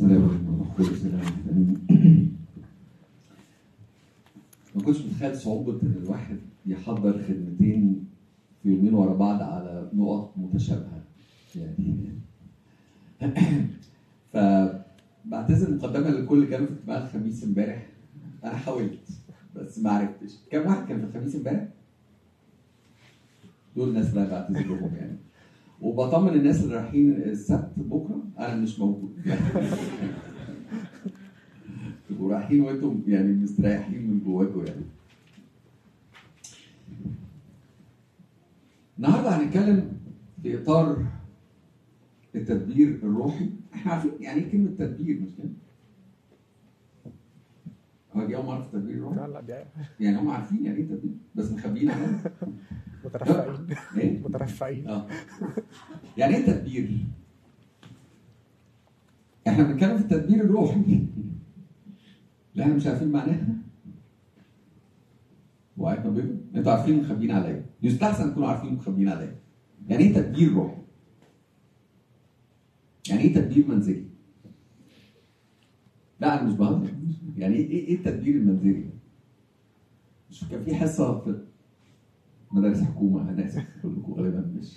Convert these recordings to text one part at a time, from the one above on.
والسلام عليكم السلام ما كنتش متخيل صعوبة إن الواحد يحضر خدمتين في يومين ورا بعض على نقط متشابهة يعني فبعتذر مقدما لكل كانوا في اجتماع الخميس امبارح أنا حاولت بس ما عرفتش كم واحد كان في الخميس امبارح؟ دول الناس اللي أنا بعتذر لهم يعني وبطمن الناس اللي رايحين السبت بكره انا مش موجود تبقوا رايحين وانتم يعني مستريحين من جواكم يعني النهارده هنتكلم في اطار التدبير الروحي احنا عارفين يعني ايه كلمه تدبير مش كده؟ هو دي اول مره في التدبير الروحي لا لا دي يعني هم عارفين يعني ايه تدبير بس مخبيين عننا مترفعين ايه؟ مترفعين اه يعني ايه تدبير؟ احنا بنتكلم في التدبير الروحي لا احنا مش عارفين معناها وقعدنا بيهم انتوا عارفين مخبيين عليا يستحسن تكونوا عارفين مخبيين عليا يعني ايه تدبير روحي؟ يعني ايه تدبير منزلي؟ لا انا مش بهزر يعني ايه ايه التدبير المنزلي؟ مش كان في حصه في مدارس حكومه انا اسف كلكم غالبا مش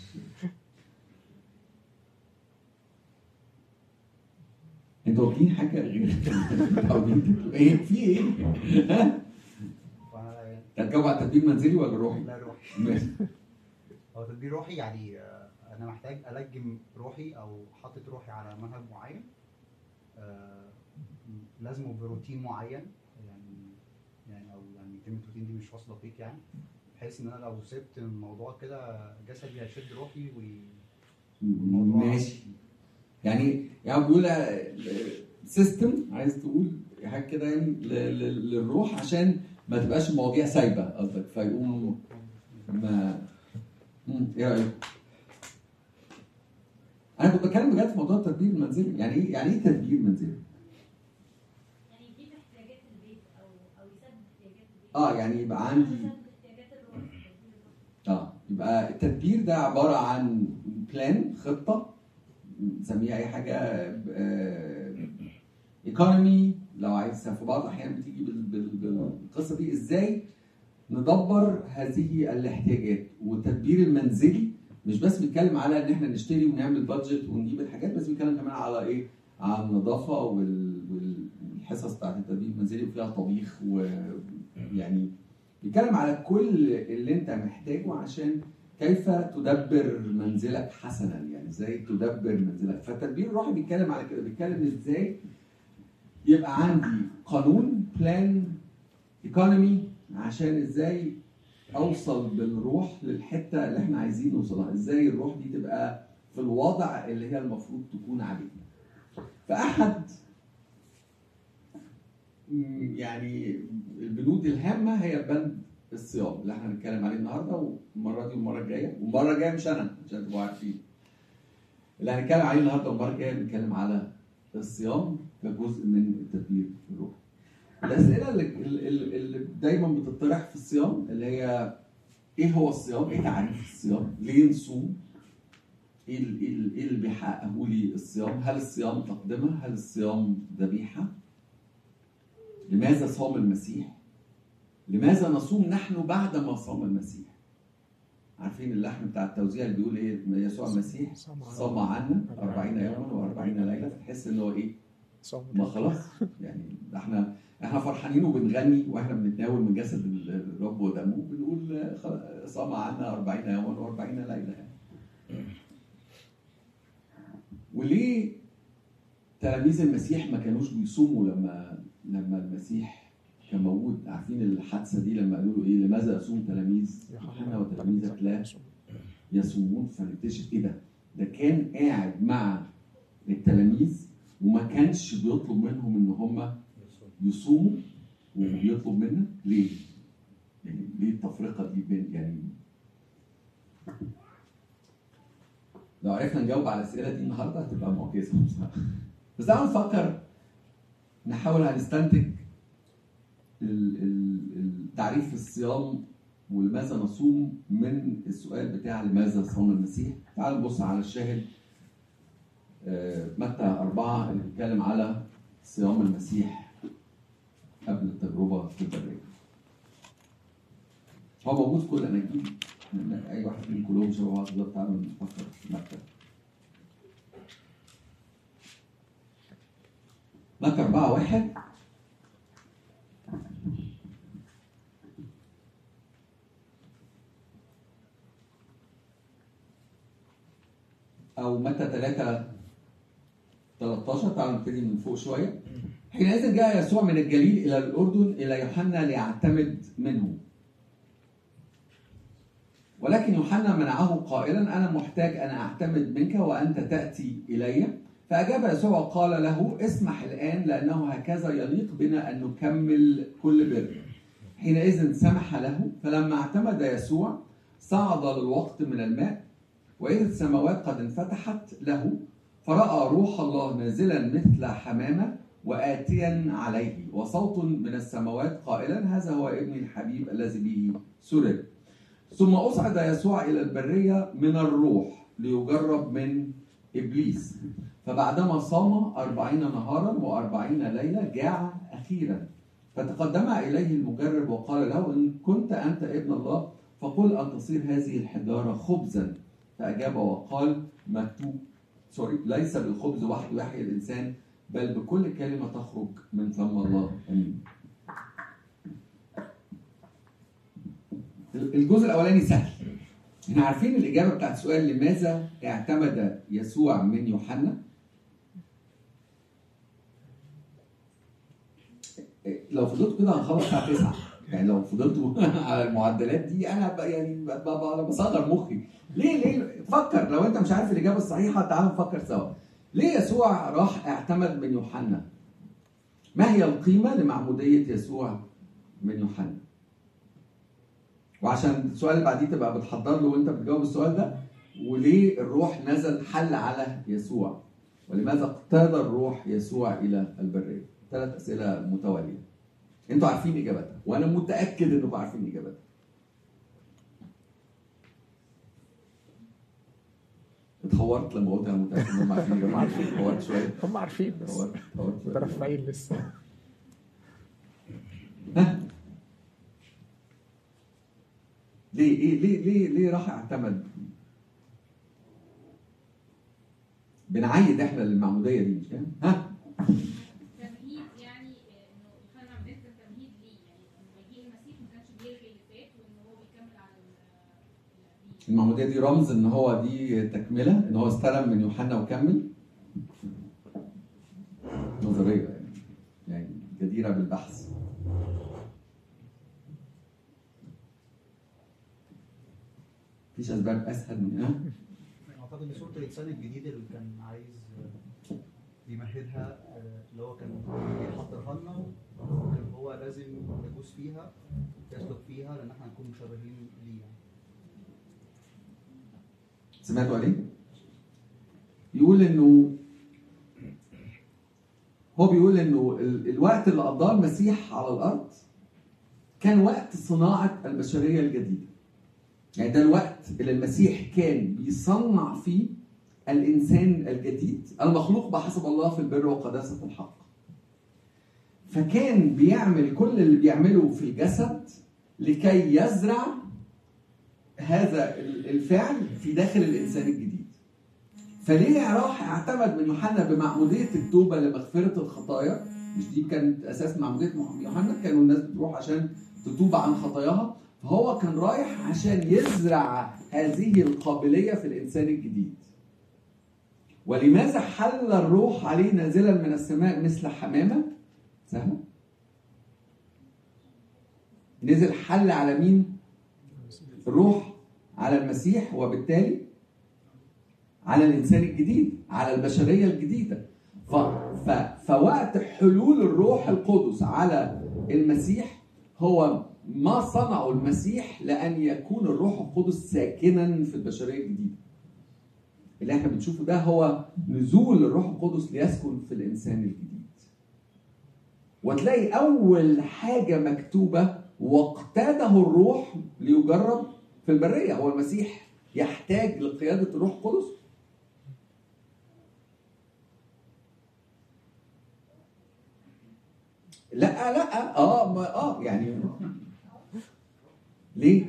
انتوا واكلين حاجه غير متعودين تاكلوا ايه في ايه؟ ها؟ وانا هتجاوب على التدبير المنزلي ولا الروحي؟ لا روحي ماشي هو تدبير روحي يعني آه، انا محتاج الجم روحي او حاطط روحي على منهج معين آه، لازمه بروتين معين يعني يعني او يعني كلمه روتين دي مش واصله فيك يعني بحيث ان انا لو سبت الموضوع كده جسدي هيشد روحي وي- والموضوع ماشي يعني يعني بيقول سيستم عايز تقول حاجه كده يعني ل- ل- للروح عشان ما تبقاش المواضيع سايبه قصدك فيقوم ما مم، ايه رايك؟ انا كنت بتكلم بجد في موضوع التدبير المنزلي يعني ايه يعني ايه تدبير منزلي؟ يعني يجيب احتياجات البيت او او يسدد احتياجات البيت اه يعني يبقى عندي يسدد احتياجات الروح اه يبقى التدبير ده عباره عن بلان خطه نسميها اي حاجه ايكونومي لو عايز في بعض الاحيان بتيجي بال- بال- بالقصه دي ازاي ندبر هذه الاحتياجات والتدبير المنزلي مش بس بيتكلم على ان احنا نشتري ونعمل بادجت ونجيب الحاجات بس بيتكلم كمان على ايه؟ على النظافه وال- والحصص بتاعت التدبير المنزلي وفيها طبيخ ويعني بيتكلم على كل اللي انت محتاجه عشان كيف تدبر منزلك حسنا يعني ازاي تدبر منزلك فالتدبير الروحي بيتكلم على كده بيتكلم ازاي يبقى عندي قانون بلان ايكونومي عشان ازاي اوصل بالروح للحته اللي احنا عايزين نوصلها ازاي الروح دي تبقى في الوضع اللي هي المفروض تكون عليه فاحد مم، يعني البنود الهامه هي بند الصيام اللي احنا هنتكلم عليه النهارده والمره دي والمره الجايه والمره الجايه مش انا عشان تبقوا عارفين اللي هنتكلم عليه النهارده والمره الجايه بنتكلم على الصيام كجزء من التدبير الروحي الاسئله اللي, اللي, اللي دايما بتطرح في الصيام اللي هي ايه هو الصيام؟ ايه تعريف الصيام؟ ليه نصوم؟ ايه ال- ايه ال- إيه اللي بيحققه لي الصيام؟ هل الصيام تقدمه؟ هل الصيام ذبيحه؟ لماذا صام المسيح؟ لماذا نصوم نحن بعد ما صام المسيح؟ عارفين اللحن بتاع التوزيع اللي بيقول ايه؟ يسوع المسيح صام عنا. صام عنا 40 يوما و40 ليله فتحس ان هو ايه؟ صام ما خلاص يعني ده احنا احنا فرحانين وبنغني واحنا بنتناول من جسد الرب ودمه بنقول خلاص صام عنا 40 يوما و40 ليله يعني. وليه تلاميذ المسيح ما كانوش بيصوموا لما لما المسيح كان موجود عارفين الحادثه دي لما قالوا له ايه لماذا يصوم تلاميذ يوحنا وتلاميذك لا يصومون فنكتشف ايه ده؟ ده كان قاعد مع التلاميذ وما كانش بيطلب منهم ان هم يصوموا وبيطلب منا ليه؟ يعني ليه التفرقه دي بين يعني لو عرفنا نجاوب على الاسئله دي النهارده هتبقى معجزه بصراحه بس تعالوا نفكر نحاول هنستنتج ال- ال- ال- تعريف الصيام ولماذا نصوم من السؤال بتاع لماذا صام المسيح تعالوا نبص على الشاهد آه، متى أربعة اللي بيتكلم على صيام المسيح قبل التجربة في البرية. هو موجود في كل الأناجيل أي واحد فيهم كلهم شبه بعض بالظبط تعالوا نفكر في متى. متى أربعة واحد أو متى 3 13 تعالوا نبتدي من فوق شوية حينئذ جاء يسوع من الجليل إلى الأردن إلى يوحنا ليعتمد منه ولكن يوحنا منعه قائلا أنا محتاج أن أعتمد منك وأنت تأتي إلي فأجاب يسوع وقال له اسمح الآن لأنه هكذا يليق بنا أن نكمل كل بر حينئذ سمح له فلما اعتمد يسوع صعد للوقت من الماء وإذ السماوات قد انفتحت له فرأى روح الله نازلا مثل حمامة وآتيا عليه وصوت من السماوات قائلا هذا هو ابني الحبيب الذي به سرر ثم أصعد يسوع إلى البرية من الروح ليجرب من إبليس فبعدما صام أربعين نهارا وأربعين ليلة جاع أخيرا فتقدم إليه المجرب وقال له إن كنت أنت ابن الله فقل أن تصير هذه الحجارة خبزا فأجاب وقال مكتوب سوري ليس بالخبز وحده يحيى الإنسان بل بكل كلمة تخرج من فم الله آمين الجزء الأولاني سهل احنا عارفين الإجابة بتاعت السؤال لماذا اعتمد يسوع من يوحنا لو فضلت كده هنخلص الساعة 9 يعني لو فضلت على المعدلات دي انا ب- يعني ب- ب- ب- بصغر مخي ليه ليه فكر لو انت مش عارف الاجابه الصحيحه تعال نفكر سوا ليه يسوع راح اعتمد من يوحنا ما هي القيمه لمعموديه يسوع من يوحنا وعشان السؤال اللي بعديه تبقى بتحضر له وانت بتجاوب السؤال ده وليه الروح نزل حل على يسوع ولماذا اقتاد الروح يسوع الى البريه ثلاث اسئله متواليه انتوا عارفين اجابتها وانا متاكد انكم عارفين اجابتها اتهورت لما قلت انا متاكد انهم عارفين اجابتها اتهورت شويه هم عارفين بس اتهورت اتهورت شويه مترفعين لسه ليه ايه ليه ليه ليه راح اعتمد بنعيد احنا للمعموديه دي مش كده؟ ها تمهيد يعني آه، انه يوحنا عمدان كان تمهيد ليه يعني لما يجي المسيح ما كانش بيلغي اللي فات وان هو بيكمل على ال- اللي قبليه المعموديه دي رمز ان هو دي تكمله ان هو استلم من يوحنا وكمل نظريه يعني يعني جديره بالبحث مفيش اسباب اسهل منها اعتقد ان صوره الانسان الجديد اللي كان عايز آه، يمهدها آه، اللي هو كان بيحضرها لنا وكان هو لازم يدوس فيها يسلك فيها لان احنا نكون مشابهين ليه يعني. سمعتوا عليه؟ يقول انه هو بيقول انه ال- الوقت اللي قضاه المسيح على الارض كان وقت صناعه البشريه الجديده. يعني ده الوقت اللي المسيح كان بيصنع فيه الانسان الجديد المخلوق بحسب الله في البر وقداسه الحق. فكان بيعمل كل اللي بيعمله في الجسد لكي يزرع هذا الفعل في داخل الانسان الجديد. فليه راح اعتمد من يوحنا بمعموديه التوبه لمغفره الخطايا؟ مش دي كانت اساس معموديه يوحنا كانوا الناس بتروح عشان تتوب عن خطاياها فهو كان رايح عشان يزرع هذه القابليه في الانسان الجديد. ولماذا حل الروح عليه نازلا من السماء مثل حمامه؟ سهله؟ نزل حل على مين؟ الروح على المسيح وبالتالي على الانسان الجديد على البشريه الجديده ف... ف... فوقت حلول الروح القدس على المسيح هو ما صنعه المسيح لان يكون الروح القدس ساكنا في البشريه الجديده اللي احنا بنشوفه ده هو نزول الروح القدس ليسكن في الانسان الجديد وتلاقي اول حاجه مكتوبه واقتاده الروح ليجرب في البريه هو المسيح يحتاج لقياده الروح القدس لا لا اه ما اه يعني ليه؟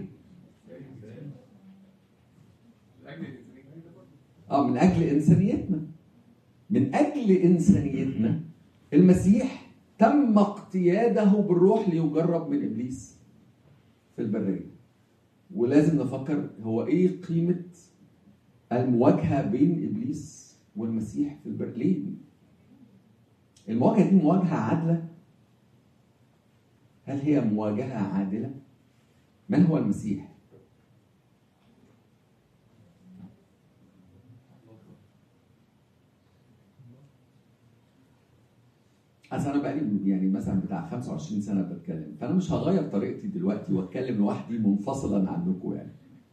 اه من اجل انسانيتنا من اجل انسانيتنا المسيح تم اقتياده بالروح ليجرب من ابليس في البريه ولازم نفكر هو ايه قيمه المواجهه بين ابليس والمسيح في البر ليه المواجهه دي مواجهه عادله هل هي مواجهه عادله من هو المسيح اصل انا بقالي يعني مثلا بتاع 25 سنه بتكلم فانا مش هغير طريقتي دلوقتي واتكلم لوحدي منفصلا عنكم يعني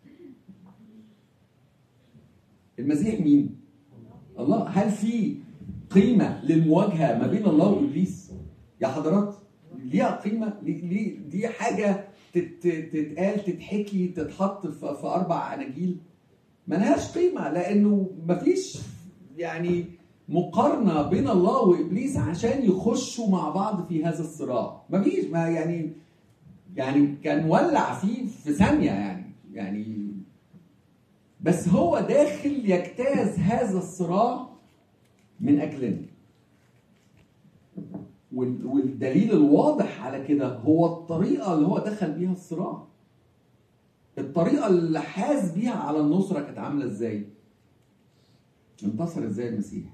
المسيح مين الله هل في قيمه للمواجهه ما بين الله وابليس يا حضرات ليها قيمه ليه ليه- دي حاجه تت- تتقال تتحكي تتحط في في اربع اناجيل ملهاش قيمه لانه مفيش يعني مقارنه بين الله وابليس عشان يخشوا مع بعض في هذا الصراع مفيش ما يعني يعني كان ولع فيه في ثانيه يعني يعني بس هو داخل يجتاز هذا الصراع من اجلنا وال- والدليل الواضح على كده هو الطريقه اللي هو دخل بيها الصراع الطريقه اللي حاز بيها على النصره كانت عامله ازاي انتصر ازاي المسيح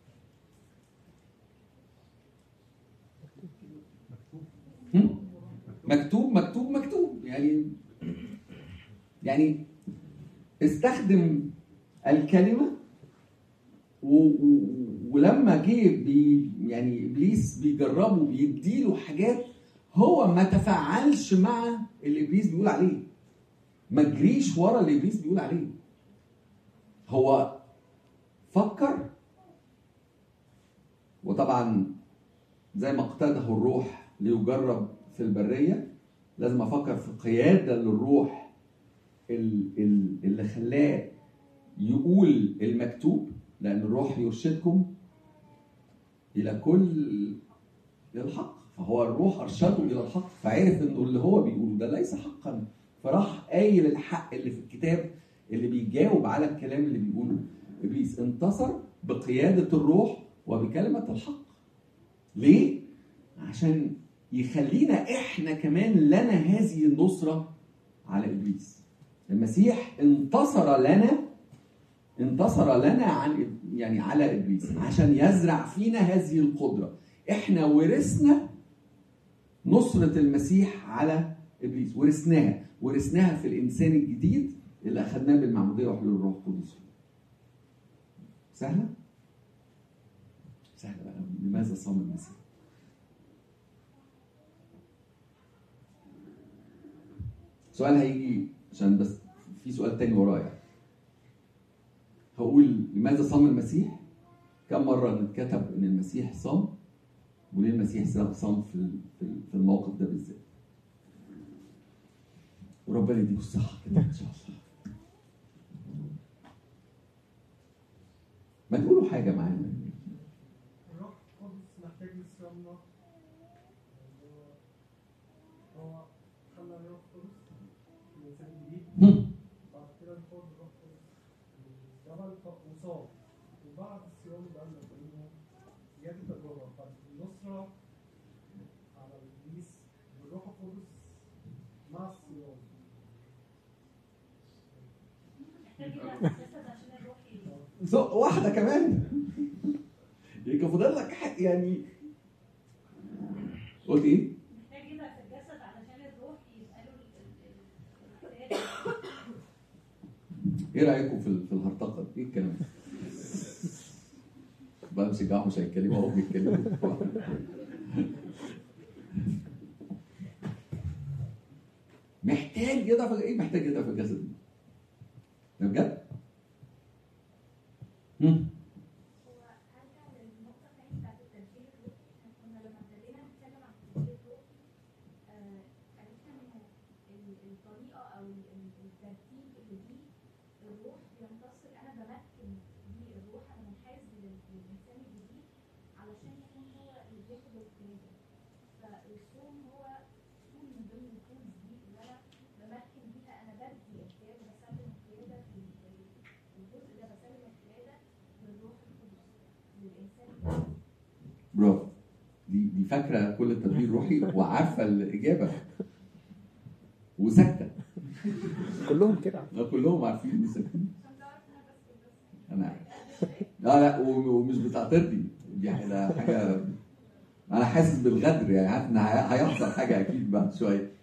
هم؟ مكتوب مكتوب مكتوب يعني يعني استخدم الكلمه و و ولما جه بي يعني ابليس بيجربه بيديله حاجات هو ما تفاعلش مع اللي ابليس بيقول عليه ما تجريش ورا اللي ابليس بيقول عليه هو فكر وطبعا زي ما اقتاده الروح ليجرب في البريه لازم افكر في قياده للروح ال- ال- اللي خلاه يقول المكتوب لان الروح يرشدكم الى كل الحق فهو الروح ارشده الى الحق فعرف انه اللي هو بيقوله ده ليس حقا فراح قايل الحق اللي في الكتاب اللي بيجاوب على الكلام اللي بيقوله ابليس انتصر بقياده الروح وبكلمه الحق ليه عشان يخلينا احنا كمان لنا هذه النصره على ابليس المسيح انتصر لنا انتصر لنا عن يعني على ابليس عشان يزرع فينا هذه القدره احنا ورثنا نصره المسيح على ابليس ورثناها ورثناها في الانسان الجديد اللي اخذناه بالمعموديه وحلول الروح القدس سهله سهله بقى لماذا صام المسيح سؤال هيجي عشان بس في سؤال تاني ورايا هقول لماذا صام المسيح كم مرة اتكتب ان المسيح صام وليه المسيح صام في ال- في ال- في الموقف ده بالذات وربنا يديكم الصحة كده ان شاء الله ما تقولوا حاجة معانا الروح القدس محتاج لصيامنا هو خلى الروح القدس الإنسان الجديد هم. بعد كده نفوض الروح القدس الجبل ف- وصام وبعد الصيام بقى لنا كلنا جات التجربة فالنصرة على إبليس بالروح القدس مع الصيام محتاج يبقى في الجسد عشان الروح ي- زق واحدة كمان يبقى فاضل لك حق يعني قلت ايه؟ محتاج يبقى في الجسد علشان الروح يبقى له ال- ال- ال- الاحتياج ايه رايكم في ال- في الهرطقه ايه الكلام ده؟ بقى بشجعهم مش هيتكلموا اهو بيتكلموا محتاج يضع في ايه محتاج يضع في الجسد ده بجد؟ هم؟ هو هرجع للنقطة تاني بتاعت التدبير الروحي احنا كنا لما ابتدينا نتكلم عن التدبير الروحي آه، عرفنا انه ال- الطريقة او ال- ال- الترتيب اللي بيه الروح بينتصر انا بمكن بيه الروح انا منحاز لل- للانسان الجديد علشان يكون هو اللي بياخد القيادة فالصوم هو طول من ضمن التولز دي اللي انا بمكن بيها انا بدي القياده بسلم القياده في ال- في الجزء ده بسلم القياده للروح القدس للانسان الجديد. برافو دي دي فاكره كل التدبير الروحي وعارفه الاجابه وساكته كلهم كده كلهم عارفين إني ساكتين عشان تعرف ان انا بس بس انا عارف لا لا و- ومش بتعترضي دي حاجه حاجه انا حاسس بالغدر يعني عارف ان هي- هيحصل حاجه اكيد بعد شويه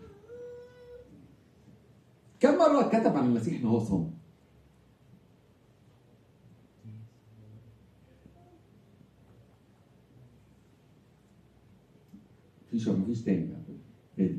كم مره كتب عن المسيح ان هو صام مفيش مفيش تاني تاني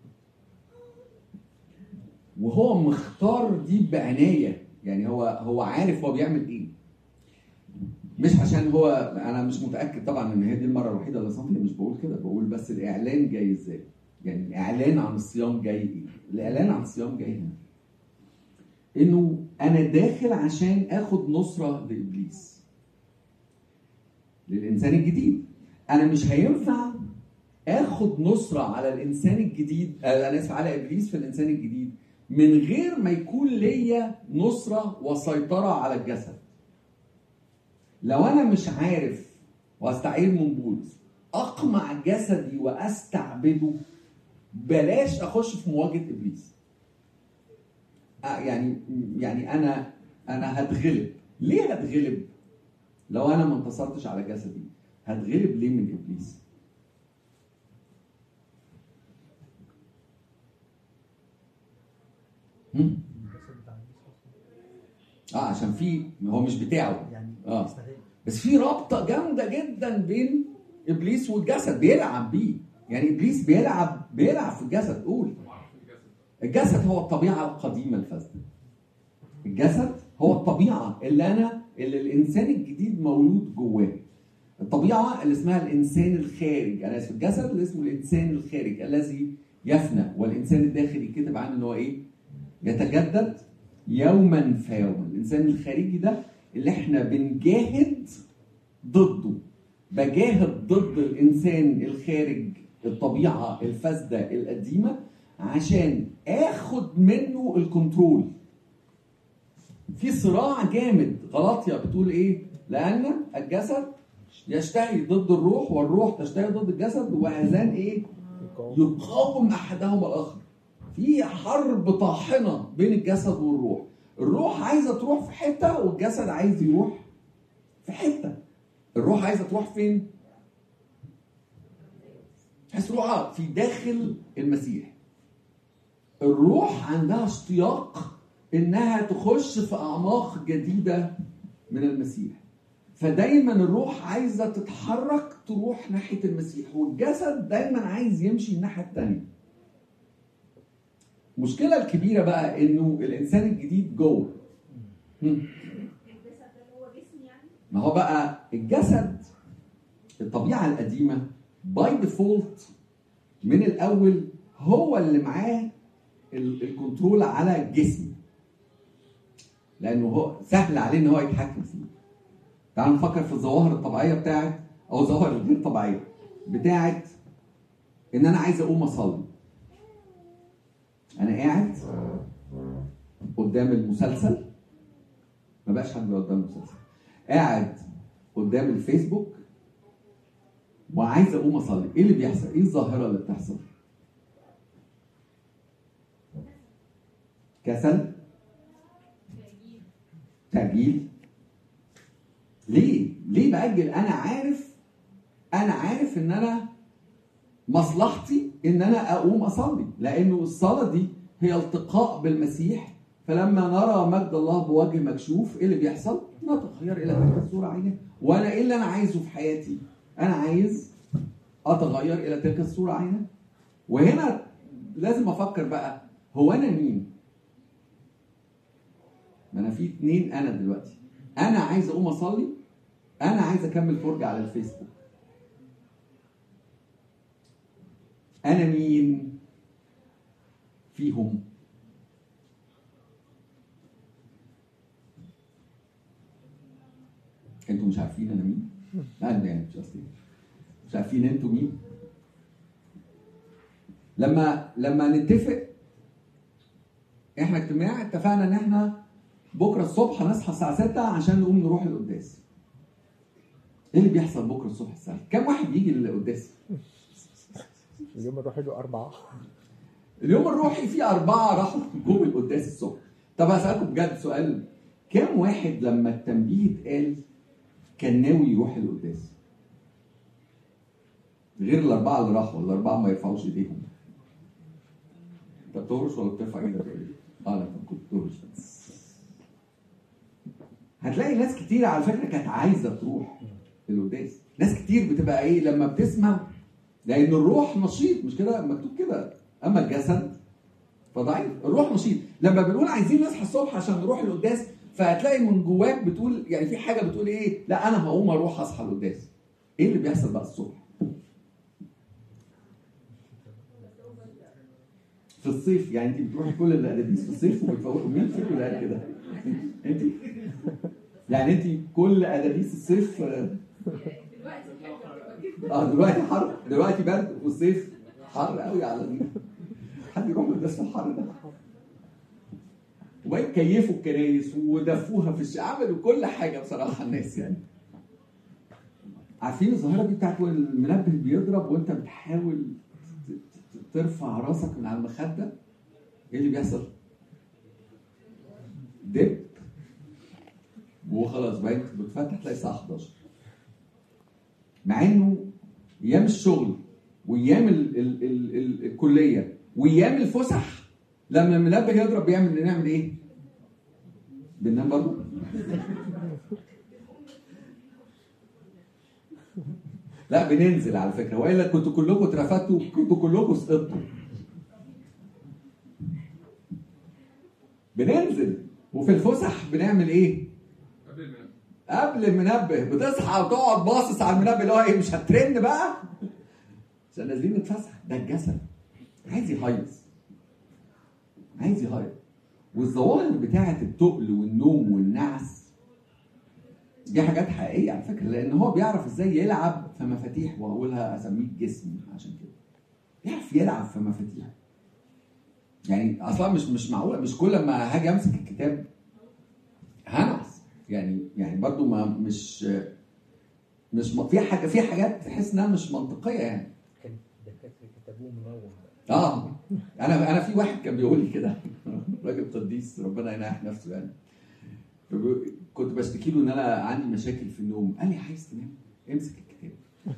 وهو مختار دي بعنايه يعني هو هو عارف هو بيعمل ايه مش عشان هو انا مش متاكد طبعا ان هي دي المره الوحيده اللي صامت مش بقول كده بقول بس الاعلان جاي ازاي يعني الاعلان عن الصيام جاي ايه الاعلان عن الصيام جاي هنا انه انا داخل عشان اخد نصره لابليس للانسان الجديد انا مش هينفع اخد نصره على الانسان الجديد آه، انا اسف على ابليس في الانسان الجديد من غير ما يكون ليا نصره وسيطره على الجسد لو انا مش عارف واستعير من بولس اقمع جسدي واستعبده بلاش اخش في مواجهه ابليس آه، يعني يعني انا انا هتغلب ليه هتغلب لو انا ما انتصرتش على جسدي هتغلب ليه من ابليس هم؟ الجسد بتاع إبليس أصلاً. اه عشان في هو مش بتاعه يعني آه. يستغل بس في رابطه جامده جدا بين ابليس والجسد بيلعب بيه يعني ابليس بيلعب بيلعب في الجسد قول الجسد هو الطبيعه القديمه الفاسده الجسد هو الطبيعه اللي انا اللي الانسان الجديد مولود جواه الطبيعه اللي اسمها الانسان الخارج انا اسف الجسد اللي اسمه الانسان الخارج الذي يفنى والانسان الداخلي كتب عنه ان هو ايه يتجدد يوما فيوما الانسان الخارجي ده اللي احنا بنجاهد ضده بجاهد ضد الانسان الخارج الطبيعه الفاسده القديمه عشان اخد منه الكنترول في صراع جامد غلطيا بتقول ايه لان الجسد يشتهي ضد الروح والروح تشتهي ضد الجسد وهذان ايه يقاوم احدهما الاخر في حرب طاحنه بين الجسد والروح الروح عايزه تروح في حته والجسد عايز يروح في حته الروح عايزه تروح فين تحس روحها في داخل المسيح الروح عندها اشتياق انها تخش في اعماق جديده من المسيح فدايما الروح عايزه تتحرك تروح ناحيه المسيح والجسد دايما عايز يمشي الناحيه الثانيه المشكله الكبيره بقى انه الانسان الجديد جوه هم. الجسد ده اللي هو جسمي يعني ما هو بقى الجسد الطبيعه القديمه باي ديفولت من الاول هو اللي معاه ال- الكنترول على الجسم لانه هو سهل عليه ان هو يتحكم فيه تعال نفكر في الظواهر الطبيعيه بتاعت او الظواهر الغير طبيعيه بتاعت ان انا عايز اقوم اصلي انا قاعد قدام المسلسل ما بقاش حد بيقعد قدام المسلسل قاعد قدام الفيسبوك وعايز اقوم اصلي ايه اللي بيحصل ايه الظاهره اللي بتحصل كسل تأجيل تأجيل ليه؟ ليه بأجل؟ أنا عارف أنا عارف إن أنا مصلحتي إن أنا أقوم أصلي لأنه الصلاة دي هي التقاء بالمسيح فلما نرى مجد الله بوجه مكشوف إيه اللي بيحصل؟ نتغير إلى تلك الصورة عينها وأنا إيه اللي أنا عايزه في حياتي؟ أنا عايز أتغير إلى تلك الصورة عينها وهنا لازم أفكر بقى هو أنا مين؟ ما انا في اتنين انا دلوقتي انا عايز اقوم اصلي انا عايز اكمل فرجه على الفيسبوك انا مين فيهم انتوا مش عارفين انا مين لا ده يعني مش قصدي مش عارفين انتوا مين لما لما نتفق احنا اجتماع اتفقنا ان احنا بكره الصبح هنصحى الساعه 6 عشان نقوم نروح القداس ايه اللي بيحصل بكره الصبح الساعه كم واحد بيجي للقداس اليوم نروح له أربعة اليوم الروحي فيه أربعة راحوا جم القداس الصبح طب هسألكم بجد سؤال كم واحد لما التنبيه اتقال كان ناوي يروح القداس غير الأربعة اللي راحوا الأربعة ما يرفعوش إيديهم أنت بتهرش ولا بترفع إيدك ولا إيه؟ اه لا طب كنت بتهرش هتلاقي ناس كتير على فكرة كانت عايزة تروح القداس ناس كتير بتبقى إيه لما بتسمع لأن الروح نشيط مش كده مكتوب كده أما الجسد فضعيف الروح نشيط لما بنقول عايزين نصحى الصبح عشان نروح القداس فهتلاقي من جواك بتقول يعني في حاجه بتقول ايه لا انا هقوم اروح اصحى القداس ايه اللي بيحصل بقى الصبح في الصيف يعني انت بتروحي كل الادابيس في الصيف وبتفوقوا مين فيكم اللي قال كده انت يعني انت كل ادابيس الصيف آه، دلوقتي حلوة اه دلوقتي حر دلوقتي برد وفي الصيف حر قوي على دي حد يروح القداس في الحر ده وبقى كيفوا الكنايس ودفوها في الشارع عملوا كل حاجه بصراحه الناس يعني عارفين الظاهره دي بتاعت المنبه بيضرب وانت بتحاول ت- ت- ترفع راسك من على المخده ايه اللي بيحصل؟ دب وخلاص بقيت بتفتح تلاقي الساعه 11 مع انه ايام الشغل وايام ال ال ال ال الكليه وايام الفسح لما المنبه يضرب بيعمل نعمل ايه؟ بننام برضه؟ لا بننزل على فكره والا كنتوا كلكم اترفدتوا كنتوا كلكم سقطتوا بننزل وفي الفسح بنعمل ايه؟ قبل المنبه بتصحى وتقعد باصص على المنبه اللي هو ايه مش هترن بقى عشان نازلين نتفسح ده الجسد عايز يهيص عايز يهيص والظواهر بتاعه التقل والنوم والنعس دي حاجات حقيقيه على فكره لان هو بيعرف ازاي يلعب في مفاتيح واقولها اسميه الجسم عشان كده بيعرف يلعب في مفاتيح يعني اصلا مش مش معقوله مش كل ما هاجي امسك الكتاب هنعس يعني يعني برضو ما مش مش م- في حاجه في حاجات تحس انها مش منطقيه يعني كان الدكاتره كتبوه منوم اه انا انا في واحد كان بيقول لي كده راجل قديس ربنا يناح نفسه يعني فبيقول- كنت بشتكي له ان انا عندي مشاكل في النوم قال لي عايز تنام امسك الكتاب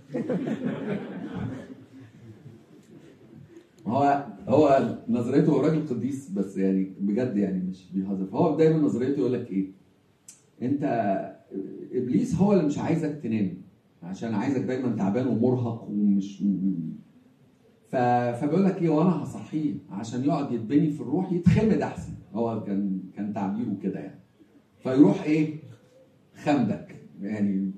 هو هو نظريته هو راجل قديس بس يعني بجد يعني مش بيهزر فهو دايما نظريته يقول لك ايه انت ابليس هو اللي مش عايزك تنام عشان عايزك دايما تعبان ومرهق ومش ف... فبيقول لك ايه وانا هصحيه عشان يقعد يتبني في الروح يتخمد احسن هو كان كان تعبيره كده يعني فيروح ايه خمدك يعني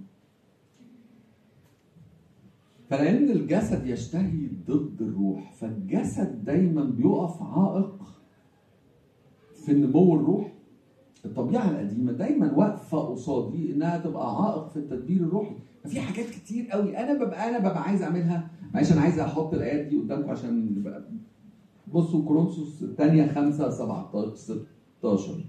فلان الجسد يشتهي ضد الروح فالجسد دايما بيقف عائق في النمو الروحي الطبيعه القديمه دايما واقفه قصادي انها تبقى عائق في التدبير الروحي ففي حاجات كتير قوي انا ببقى انا ببقى عايز اعملها معلش انا عايز احط الايات دي قدامكم عشان نبقى بصوا كورنثوس الثانيه 5 17 16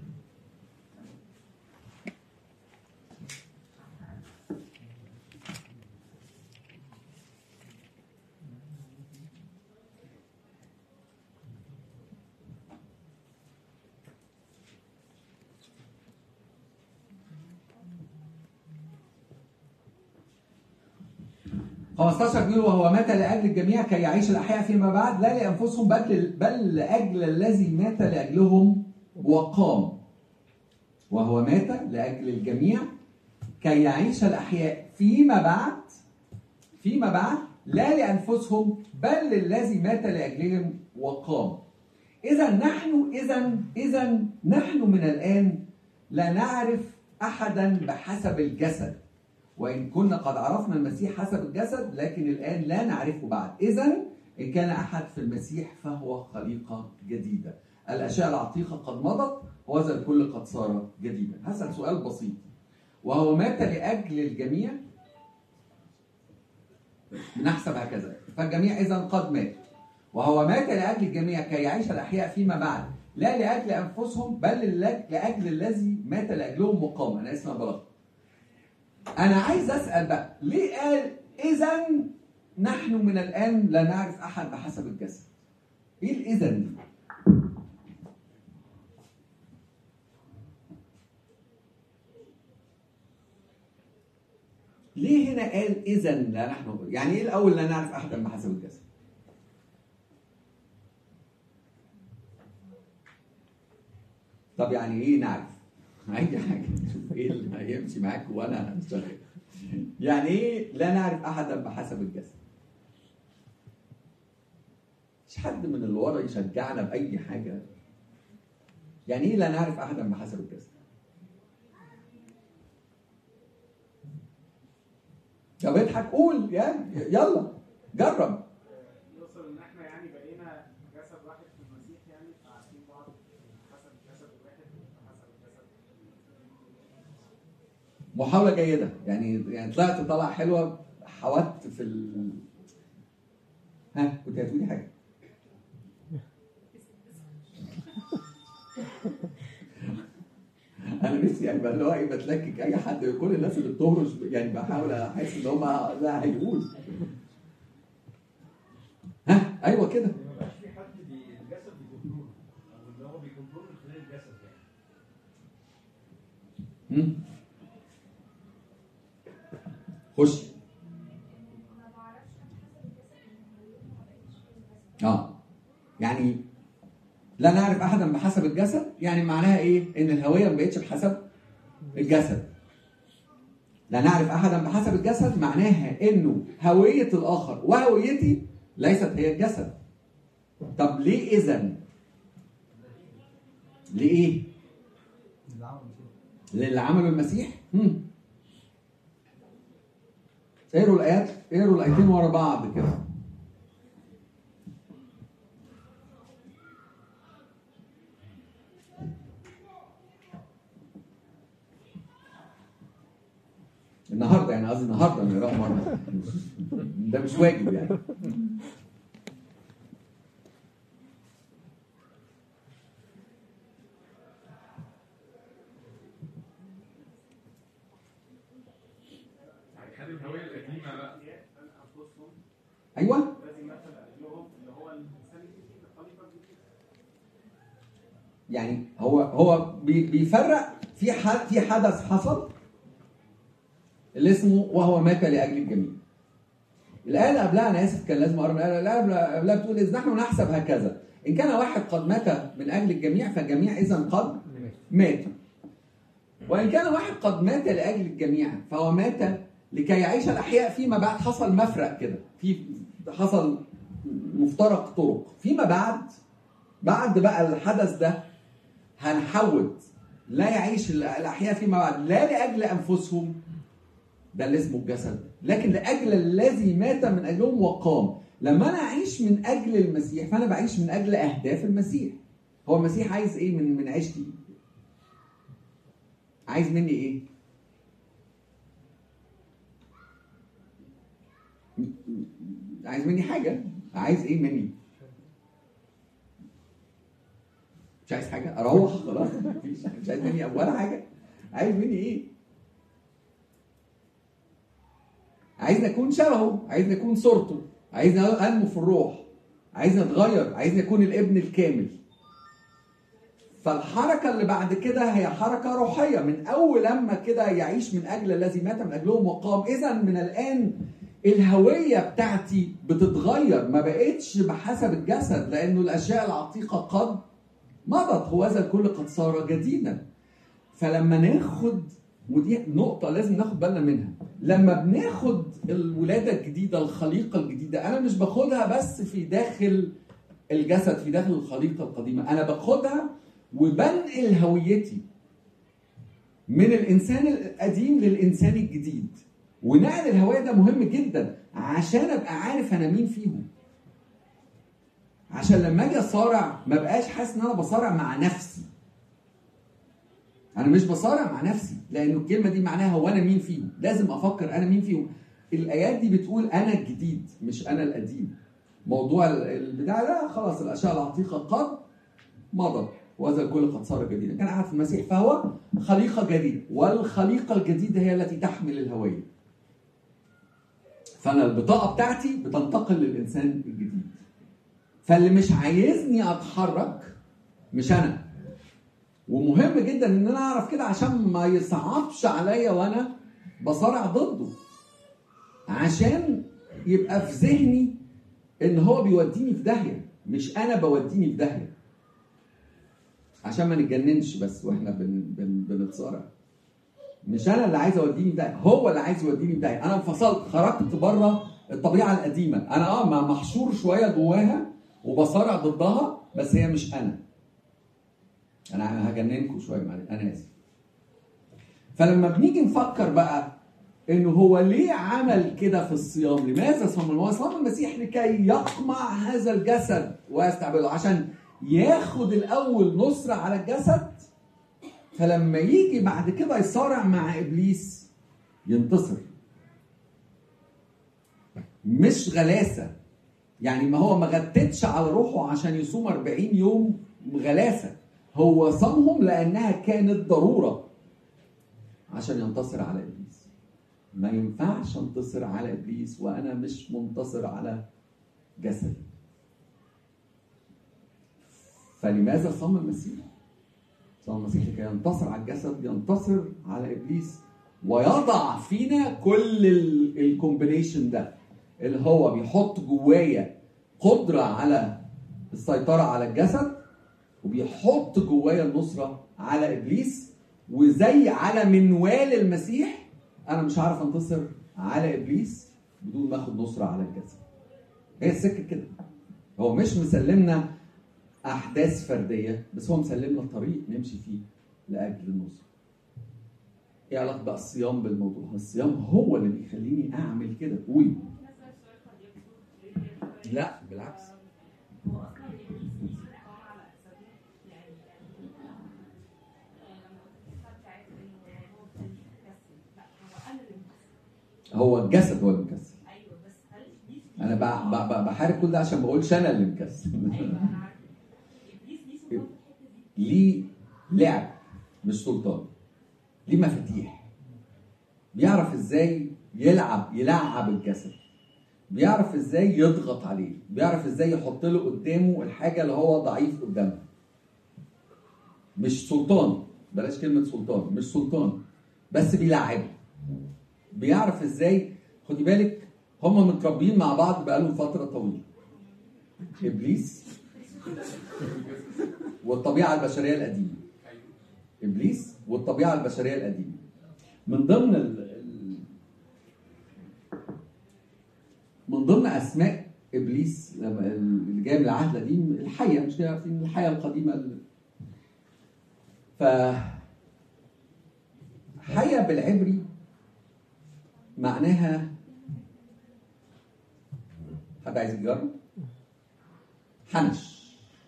15 بيقول وهو مات لاجل الجميع كي يعيش الاحياء فيما بعد لا لانفسهم بل بل لاجل الذي مات لاجلهم وقام وهو مات لاجل الجميع كي يعيش الاحياء فيما بعد فيما بعد لا لانفسهم بل للذي مات لاجلهم وقام اذا نحن اذا اذا نحن من الان لا نعرف احدا بحسب الجسد وإن كنا قد عرفنا المسيح حسب الجسد لكن الآن لا نعرفه بعد إذا إن كان أحد في المسيح فهو خليقة جديدة الأشياء العتيقة قد مضت وهذا الكل قد صار جديدا هسأل سؤال بسيط وهو مات لأجل الجميع نحسب هكذا فالجميع إذا قد مات وهو مات لاجل الجميع كي يعيش الاحياء فيما بعد لا لاجل انفسهم بل للج- لاجل الذي مات لاجلهم وقام انا اسمع بلغ انا عايز اسال بقى ليه قال اذا نحن من الان لا نعرف احد بحسب الجسد ايه الاذا دي ليه هنا قال اذا لا نحن يعني ايه الاول لا نعرف احدا بحسب الجسد طب يعني ايه نعرف اي حاجه شوف ايه اللي هيمشي معاك وانا شغال يعني ايه لا نعرف احدا بحسب الجسد مش حد من اللي ورا يشجعنا باي حاجه يعني ايه لا نعرف احدا بحسب الجسد طب اضحك قول يعني يلا جرب يوصل ان احنا يعني بقينا جسد واحد في المسيح يعني فعارفين بعض حسب الجسد الواحد حسب الجسد محاولة جيدة يعني يعني طلعت طلعة حلوة حودت في ال ها كنت هتقولي حاجة انا نفسي ابقى اللي هو ايه بتلكك اي حد كل الناس اللي بتهرش يعني بحاول احس ان هم لا هيقول ها ايوه كده ما بقاش في حد بي... الجسد بيكنترول او اللي هو بيكنترول من خلال الجسد يعني مم. خش ما بعرفش حسب الجسد ان هويته ما بقتش في الجسد اه يعني لا نعرف احدا بحسب الجسد يعني معناها ايه ان الهويه ما بقتش بحسب الجسد لا نعرف احدا بحسب الجسد معناها انه هويه الاخر وهويتي ليست هي الجسد طب ليه اذا ليه اللي عمل المسيح. للي عمله المسيح هم. اقروا الايات اقروا الايتين ورا بعض كده النهارده يعني قصدي النهارده نقراها مره ده مش واجب يعني يعني خد الهويه القديمه بقى عن انفسهم ايوه الذي مثل اجلهم اللي هو الانسان الجديد الخليقه الجديد يعني هو هو بي- بيفرق في ح- في حدث حصل اللي اسمه وهو مات لاجل الجميع. الايه اللي قبلها انا اسف كان لازم اقرا الايه اللي قبلها قبلها بتقول اذ نحن نحسب هكذا ان كان واحد قد مات من اجل الجميع فالجميع اذا قد مات. وان كان واحد قد مات لاجل الجميع فهو مات لكي يعيش الاحياء فيما بعد حصل مفرق كده في حصل مفترق طرق فيما بعد بعد بقى الحدث ده هنحود لا يعيش الاحياء فيما بعد لا لاجل انفسهم ده اللي اسمه الجسد لكن لاجل الذي مات من اجلهم وقام لما انا اعيش من اجل المسيح فانا بعيش من اجل اهداف المسيح هو المسيح عايز ايه من من عيشتي عايز مني ايه عايز مني حاجه عايز ايه مني مش عايز حاجه اروح خلاص مفيش مش عايز مني ولا حاجه عايز مني ايه عايزني اكون شبهه عايزني اكون صورته عايزني انمو في الروح عايزني اتغير عايزني اكون الابن الكامل فالحركه اللي بعد كده هي حركه روحيه من اول لما كده يعيش من اجل الذي مات من اجلهم وقام اذا من الان الهويه بتاعتي بتتغير ما بقتش بحسب الجسد لانه الاشياء العتيقه قد مضت هو ذا الكل قد صار جديدا فلما ناخد ودي نقطة لازم ناخد بالنا منها لما بناخد الولادة الجديدة الخليقة الجديدة أنا مش باخدها بس في داخل الجسد في داخل الخليقة القديمة أنا باخدها وبنقل هويتي من الإنسان القديم للإنسان الجديد ونقل الهوية ده مهم جدا عشان أبقى عارف أنا مين فيهم عشان لما اجي اصارع ما بقاش حاسس ان انا بصارع مع نفسي انا مش بصارع مع نفسي لان الكلمه دي معناها هو انا مين فيهم لازم افكر انا مين فيهم الايات دي بتقول انا الجديد مش انا القديم موضوع ال- البتاع ده خلاص الاشياء العتيقه قد مضت وهذا الكل قد صار جديدا كان قاعد في المسيح فهو خليقه جديده والخليقه الجديده هي التي تحمل الهويه فانا البطاقه بتاعتي بتنتقل للانسان الجديد فاللي مش عايزني اتحرك مش انا ومهم جدا ان انا اعرف كده عشان ما يصعبش عليا وانا بصارع ضده عشان يبقى في ذهني ان هو بيوديني في داهيه مش انا بوديني في داهيه عشان ما نتجننش بس واحنا بن بن بنتصارع مش انا اللي عايز اوديني في داهيه هو اللي عايز يوديني في داهيه انا انفصلت خرجت بره الطبيعه القديمه انا اه ما- محشور شويه جواها وبصارع ضدها بس هي مش انا انا هجننكم شويه معلش انا اسف فلما بنيجي نفكر بقى انه هو ليه عمل كده في الصيام؟ لماذا صام؟ هو صام المسيح لكي يقمع هذا الجسد ويستعبده عشان ياخد الاول نصره على الجسد فلما يجي بعد كده يصارع مع ابليس ينتصر. مش غلاسه يعني ما هو ما غتتش على روحه عشان يصوم 40 يوم غلاسه هو صامهم لانها كانت ضروره عشان ينتصر على ابليس ما ينفعش انتصر على ابليس وانا مش منتصر على جسدي فلماذا صام المسيح صام المسيح لكي ينتصر على الجسد ينتصر على ابليس ويضع فينا كل الكومبينيشن ده اللي هو بيحط جوايا قدره على السيطره على الجسد وبيحط جوايا النصره على ابليس وزي على منوال المسيح انا مش هعرف انتصر على ابليس بدون ما اخد نصره على الجسد هي السكه كده هو مش مسلمنا احداث فرديه بس هو مسلمنا طريق نمشي فيه لاجل النصره ايه علاقه بقى الصيام بالموضوع الصيام هو اللي بيخليني اعمل كده قولي لا بالعكس هو اصلا ابليس مش قام على اساسه يعني لما قلت بتاعت انه هو كان مكسل لا هو انا اللي مكسل هو الجسد هو اللي مكسل ايوه بس هل ابليس انا ب- ب- ب- بحارب كل ده عشان ما بقولش انا اللي مكسل ايوه انا عارفه ابليس ليه سلطان في الحته دي ليه لعب مش سلطان ليه مفاتيح بيعرف ازاي يلعب يلعب الجسد بيعرف ازاي يضغط عليه بيعرف ازاي يحط له قدامه الحاجه اللي هو ضعيف قدامها مش سلطان بلاش كلمه سلطان مش سلطان بس بيلعبه بيعرف ازاي خدي بالك هم متربيين مع بعض بقالهم فتره طويله ابليس والطبيعه البشريه القديمه ابليس والطبيعه البشريه القديمه من ضمن ال... ال- من ضمن اسماء ابليس لما اللي جايه من العهد القديم الحيه مش كده عارفين الحيه القديمه ال... ف حيه بالعبري معناها حد عايز يجرب حنش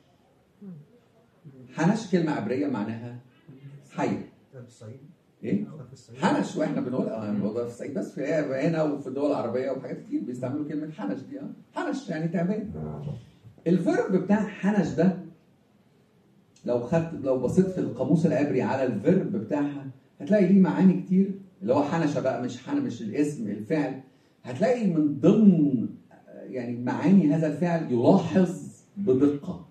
حنش كلمه عبريه معناها حيه ده في الصعيد ايه ده في الصعيد حنش واحنا بنقول اه الموضوع في الصعيد بس في هنا وفي الدول العربيه وحاجات كتير بيستعملوا كلمه حنش دي اه حنش يعني تعبان الفيرب بتاع حنش ده لو خدت لو بصيت في القاموس العبري على الفيرب بتاعها هتلاقي ليه معاني كتير اللي هو حنشه بقى مش حن مش الاسم الفعل هتلاقي من ضمن آه، يعني معاني هذا الفعل يلاحظ بدقه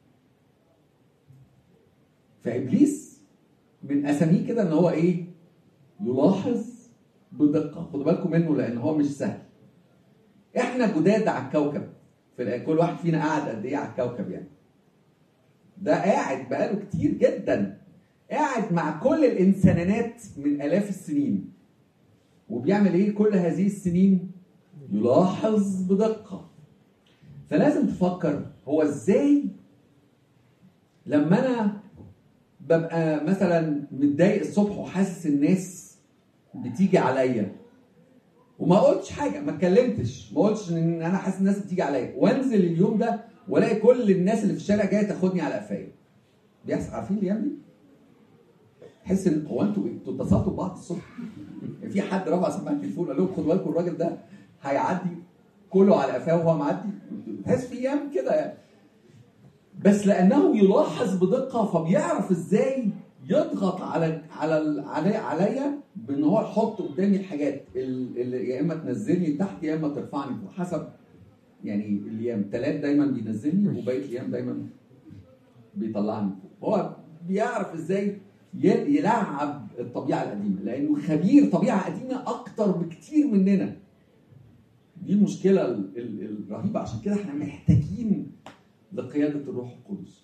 فابليس من اساميه كده ان هو ايه يلاحظ بدقه خدوا بالكم منه لان هو مش سهل احنا جداد على الكوكب في الآ- كل واحد فينا قاعد قد ايه على الكوكب يعني ده قاعد بقاله كتير جدا قاعد مع كل الانسانات من الاف السنين وبيعمل ايه كل هذه السنين يلاحظ بدقه فلازم تفكر هو ازاي لما انا ببقى مثلا متضايق الصبح وحاسس الناس بتيجي عليا وما قلتش حاجه ما اتكلمتش ما قلتش ان انا حاسس الناس بتيجي عليا وانزل اليوم ده والاقي كل الناس اللي في الشارع جايه تاخدني على قفايا بيحصل عارفين الايام دي؟ تحس ان هو انتوا إيه؟ انتوا اتصلتوا ببعض الصبح؟ يعني في حد رفع سماعه التليفون قال لهم خدوا بالكم الراجل ده هيعدي كله على قفاه وهو معدي تحس في ايام كده يعني بس لانه يلاحظ بدقه فبيعرف ازاي يضغط على على علي عليا بان هو يحط قدامي الحاجات ال- اللي يا اما تنزلني تحت يا اما ترفعني فوق حسب يعني الايام تلات دايما بينزلني وبقيه الايام دايما بيطلعني فوق هو بيعرف ازاي ي- يلعب الطبيعه القديمه لانه خبير طبيعه قديمه اكتر بكتير مننا دي المشكله ال- ال- الرهيبه عشان كده احنا محتاجين لقياده الروح القدس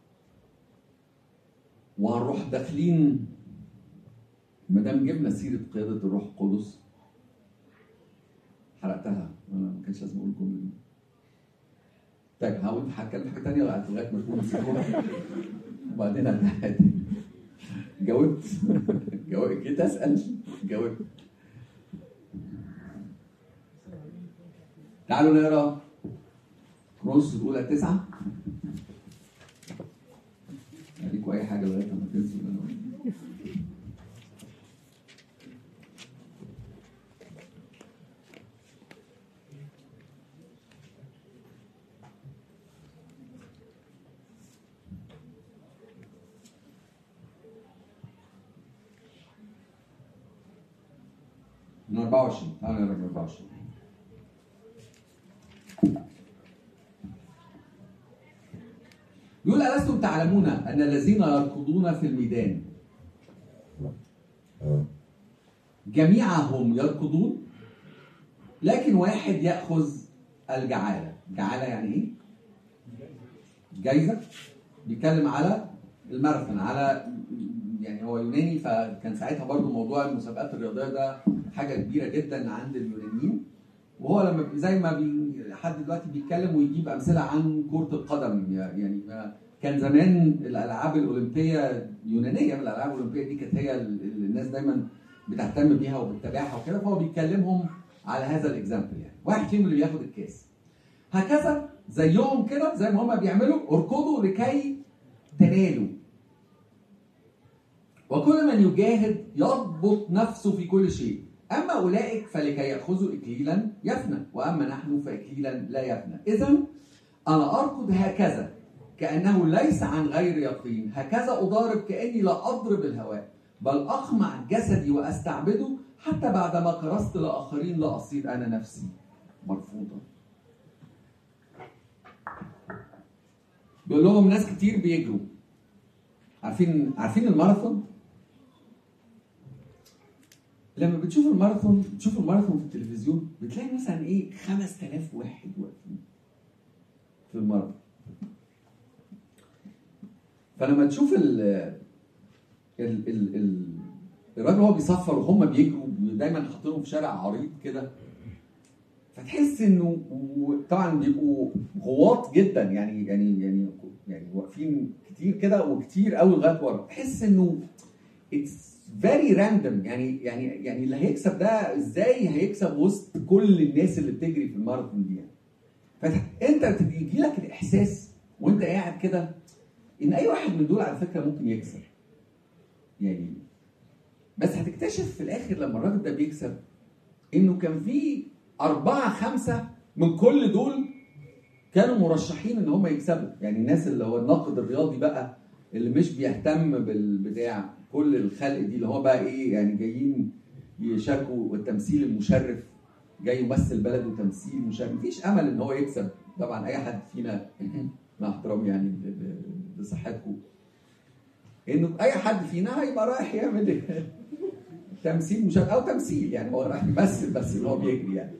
وهنروح داخلين ما دام جبنا سيره قياده الروح القدس حرقتها انا ما كانش لازم اقول الجمله دي طيب هقول هتكلم حاجه ثانيه لغايه ما تكون نسيتوها وبعدين ارجع تاني. جاوبت جاوبت جيت اسال جاوبت تعالوا نقرا كرونس الاولى تسعه اديكوا اي حاجه لغايه ما تنسوا اللي انا قلته. من 24 تعالوا نقرا من 24 يقول ألستم تعلمون أن الذين يركضون في الميدان جميعهم يركضون لكن واحد يأخذ الجعالة جعالة يعني إيه؟ جايزة بيتكلم على الماراثون على يعني هو يوناني فكان ساعتها برضو موضوع المسابقات الرياضية ده حاجة كبيرة جدا عند اليونانيين وهو لما بي- زي ما بي حد دلوقتي بيتكلم ويجيب امثله عن كره القدم يعني ما- كان زمان الالعاب الاولمبيه يونانيه من الالعاب الاولمبيه دي كانت هي ال- ال- الناس دايما بتهتم بيها وبتتابعها وكده فهو بيكلمهم على هذا الاكزامبل يعني واحد فيهم اللي بياخد الكاس هكذا زيهم كده زي ما هم بيعملوا اركضوا لكي تنالوا وكل من يجاهد يضبط نفسه في كل شيء أما أولئك فلكي يأخذوا إكليلا يفنى وأما نحن فإكليلا لا يفنى إذا أنا أركض هكذا كأنه ليس عن غير يقين هكذا أضارب كأني لا أضرب الهواء بل أقمع جسدي وأستعبده حتى بعدما كرست لآخرين لا أصير أنا نفسي مرفوضا بيقول لهم ناس كتير بيجروا عارفين عارفين الماراثون لما بتشوف الماراثون بتشوف الماراثون في التلفزيون بتلاقي مثلا ايه 5000 واحد واقفين في الماراثون فلما تشوف ال ال ال ال الراجل هو بيصفر وهم بيجروا دايما حاطينهم في شارع عريض كده فتحس انه طبعا بيبقوا غواط جدا يعني يعني يعني يعني واقفين كتير كده وكتير قوي لغايه ورا تحس انه اتس فيري راندوم يعني يعني يعني اللي هيكسب ده ازاي هيكسب وسط كل الناس اللي بتجري في الماراثون دي يعني فانت بيجي لك الاحساس وانت قاعد كده ان اي واحد من دول على فكره ممكن يكسب يعني بس هتكتشف في الاخر لما الراجل ده بيكسب انه كان في أربعة خمسة من كل دول كانوا مرشحين ان هم يكسبوا يعني الناس اللي هو الناقد الرياضي بقى اللي مش بيهتم بالبتاع كل الخلق دي اللي هو بقى ايه يعني جايين يشاركوا والتمثيل المشرف جاي يمثل بلده تمثيل مشرف مفيش امل ان هو يكسب طبعا اي حد فينا مع احترامي يعني ل- ل- لصحتكم انه اي حد فينا هيبقى رايح يعمل تمثيل مشرف او تمثيل يعني هو رايح يمثل بس ان هو بيجري يعني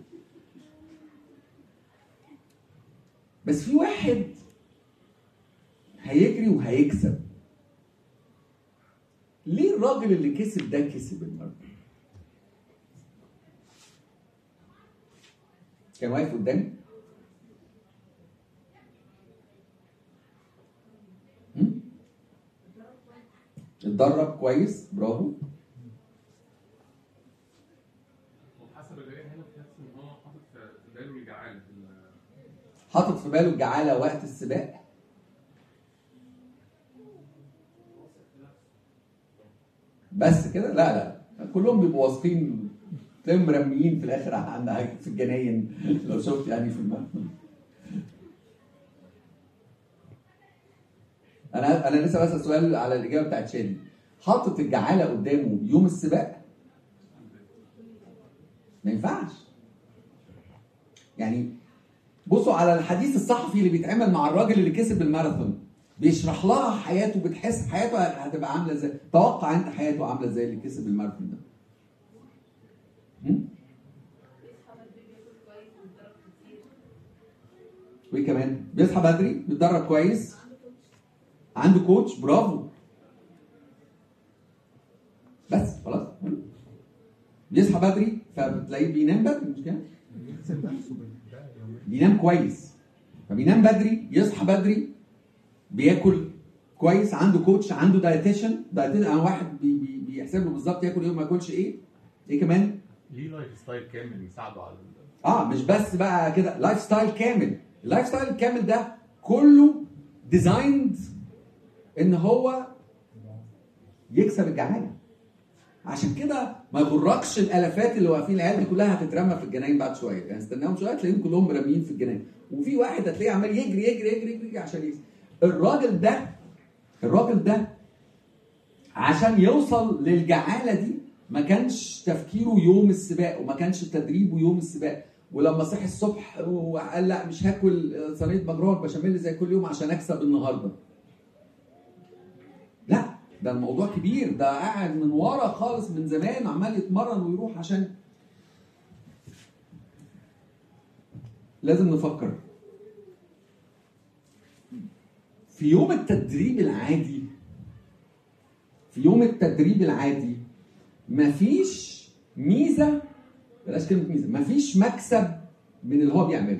بس في واحد هيجري وهيكسب ليه الراجل اللي كسب ده كسب المرة كان واقف قدامي هم؟ اتدرب كويس برافو وحسب الآية هنا بتحس إن هو حاطط في باله الجعالة في ال- حاطط في باله الجعالة وقت السباق بس كده لا لا كلهم بيبقوا واثقين تلاقيهم مرميين في الاخر عند في الجناين لو شفت يعني في الماراثون انا انا لسه بسال سؤال على الاجابه بتاعت شادي حاطط الجعاله قدامه يوم السباق ما ينفعش يعني بصوا على الحديث الصحفي اللي بيتعمل مع الراجل اللي كسب الماراثون بيشرح لها حياته بتحس حياته هتبقى عامله ازاي توقع انت حياته عامله ازاي اللي كسب الماراثون ده هم؟ وايه كمان بيصحى بدري بيتدرب كويس عنده كوتش برافو بس خلاص بيصحى بدري فبتلاقيه بينام بدري مش كده بينام كويس فبينام بدري يصحى بدري بياكل كويس عنده كوتش عنده دايتيشن دايتيشن انا واحد بي بي بيحسب له بالظبط ياكل ايه وما ياكلش ايه ايه كمان ليه لايف ستايل كامل يساعده على ال- اه مش بس بقى كده لايف ستايل كامل اللايف ستايل الكامل ده كله ديزايند ان هو يكسب الجعانه عشان كده ما يغركش الالافات اللي واقفين العيال دي كلها هتترمى في الجناين بعد شويه يعني استناهم شويه تلاقيهم كلهم مرميين في الجناين وفي واحد هتلاقيه عمال يجري يجري يجري يجري, يجري عشان يكسب الراجل ده الراجل ده عشان يوصل للجعاله دي ما كانش تفكيره يوم السباق وما كانش تدريبه يوم السباق ولما صحي الصبح وقال لا مش هاكل صينيه مجروح بشاميل زي كل يوم عشان اكسب النهارده لا ده الموضوع كبير ده قاعد من ورا خالص من زمان عمال يتمرن ويروح عشان لازم نفكر في يوم التدريب العادي في يوم التدريب العادي مفيش ميزه بلاش كلمه ميزه مفيش مكسب من اللي هو بيعمله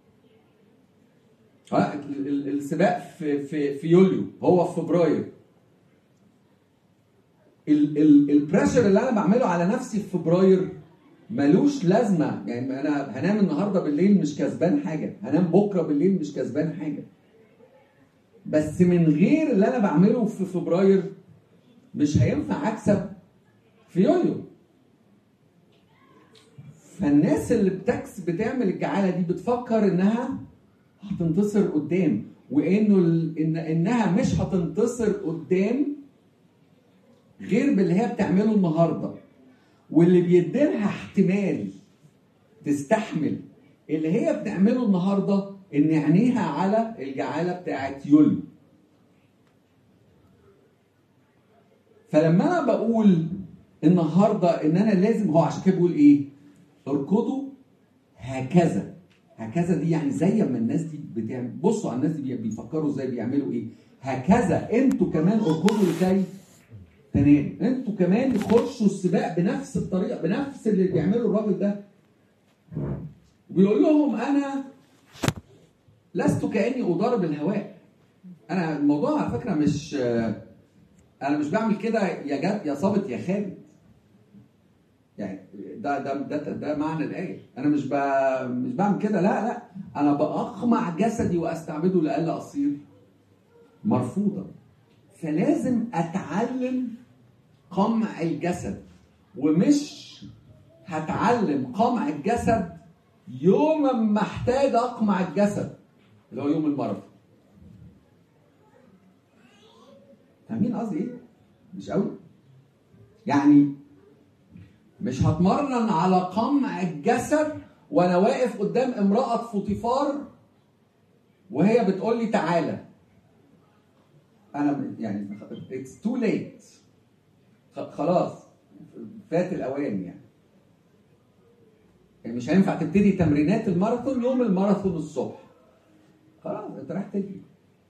ها ال- ال- السباق في في في يوليو هو في فبراير ال- ال- البريشر اللي انا بعمله على نفسي في فبراير ملوش لازمه يعني انا هنام النهارده بالليل مش كسبان حاجه هنام بكره بالليل مش كسبان حاجه بس من غير اللي انا بعمله في فبراير مش هينفع اكسب في يوليو فالناس اللي بتكس بتعمل الجعاله دي بتفكر انها هتنتصر قدام وانه ال- إن انها مش هتنتصر قدام غير باللي هي بتعمله النهارده واللي بيديلها احتمال تستحمل اللي هي بتعمله النهارده ان عينيها على الجعاله بتاعت يوليو فلما انا بقول النهارده ان انا لازم هو عشان كده بيقول ايه؟ اركضوا هكذا هكذا دي يعني زي ما الناس دي بتعمل بصوا على الناس دي بي- بيفكروا ازاي بيعملوا ايه هكذا انتوا كمان اركضوا لكي تنام انتوا كمان خشوا السباق بنفس الطريقه بنفس اللي بيعمله الراجل ده وبيقول لهم انا لست كاني اضارب الهواء انا الموضوع على فكره مش انا مش بعمل كده يا جد يا صابت يا خابت يعني ده ده ده, ده معنى الايه انا مش ب... مش بعمل كده لا لا انا باقمع جسدي واستعبده لئلا اصير مرفوضا فلازم اتعلم قمع الجسد ومش هتعلم قمع الجسد يوم ما احتاج اقمع الجسد اللي هو يوم الماراثون فاهمين قصدي ايه؟ مش قوي يعني مش هتمرن على قمع الجسد وانا واقف قدام امرأة فوطيفار وهي بتقول لي تعالى انا يعني اتس تو ليت خلاص فات الاوان يعني يعني مش هينفع تبتدي تمرينات الماراثون يوم الماراثون الصبح خلاص انت رايح تجري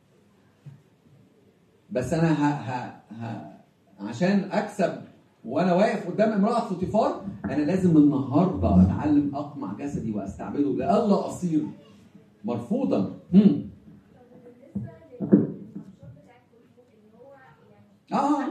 بس انا ه... ه... ه... عشان اكسب وانا واقف قدام امراه فوتيفار انا لازم النهارده اتعلم اقمع جسدي واستعبده لئلا اصير مرفوضا هم. اه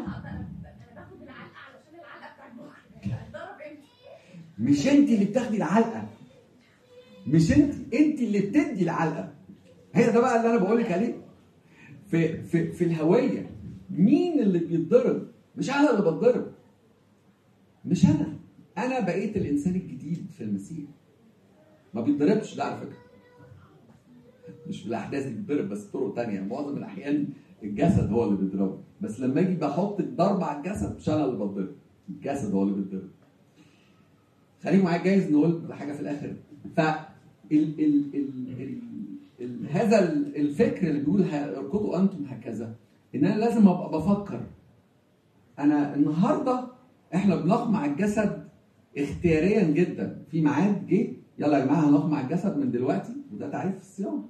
مش انت اللي بتاخدي العلقه مش انت انت اللي بتدي العلقه هي ده بقى اللي انا بقول لك عليه في في في الهويه مين اللي بيتضرب مش انا اللي بتضرب مش انا انا بقيت الانسان الجديد في المسيح ما بيتضربش ده على فكره مش بالاحداث اللي بتضرب بس طرق تانية معظم الاحيان الجسد هو اللي بيضربه بس لما اجي بحط الضرب على الجسد مش انا اللي بتضرب الجسد هو اللي بيتضرب خليكم معايا جايز نقول حاجه في الاخر ف ال ال ال ال ال هذا ال- الفكر اللي بيقول ه- اركضوا انتم هكذا ان انا لازم ابقى بفكر انا النهارده احنا بنقمع الجسد اختياريا جدا في ميعاد جه يلا يا جماعه هنقمع الجسد من دلوقتي وده تعريف الصيام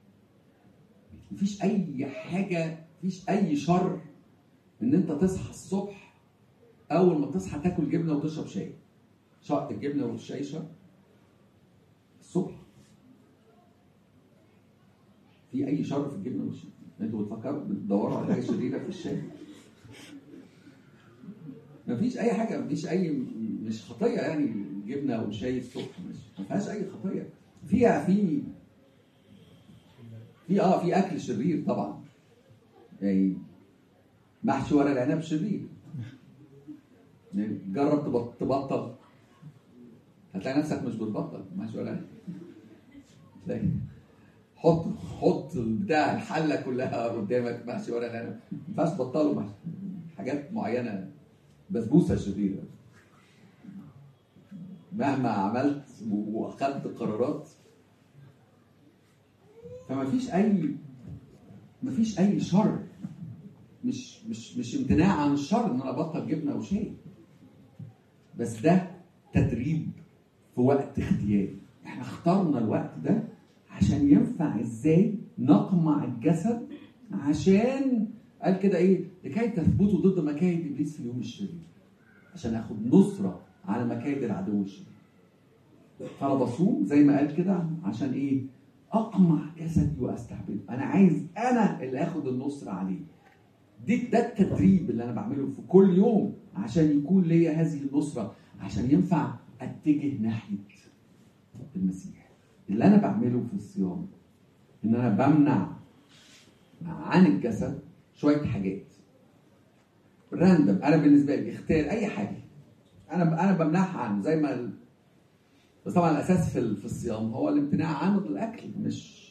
مفيش اي حاجه مفيش اي شر ان انت تصحى الصبح اول ما تصحى تاكل جبنه وتشرب شاي شق الجبنه والشاي شر الصبح في اي شر في الجبنه والشاي انتوا بتفكروا بتدوروا على حاجه شريره في الشاي مفيش اي حاجه مفيش اي مش خطيه يعني جبنه وشاي الصبح مش ما فيهاش اي خطيه فيها في في اه في اكل شرير طبعا يعني محشي ورق العنب شرير يعني جرب تبط- تبطل هتلاقي نفسك مش بتبطل محشي ورق العنب تلاقي حط حط بتاع الحله كلها قدامك محشي ورق العنب ما ينفعش تبطله محشي حاجات معينه بسبوسه شريره مهما عملت واخدت قرارات فما فيش اي ما فيش اي شر مش مش مش امتناع عن الشر ان انا ابطل جبنه وشاي بس ده تدريب في وقت اختياري احنا اخترنا الوقت ده عشان ينفع ازاي نقمع الجسد عشان قال كده ايه لكي تثبتوا ضد مكايد ابليس في اليوم الشرير عشان اخد نصره على مكايد العدو الشرير فانا بصوم زي ما قال كده عشان ايه اقمع جسدي واستعبده انا عايز انا اللي اخد النصره عليه دي ده التدريب اللي انا بعمله في كل يوم عشان يكون ليا هذه النصره عشان ينفع اتجه ناحيه المسيح اللي انا بعمله في الصيام ان انا بمنع عن الجسد شويه حاجات راندم انا بالنسبه لي اختار اي حاجه انا انا بمنعها عنه زي ما ال... بس طبعا الاساس في ال- في الصيام هو الامتناع عن الاكل مش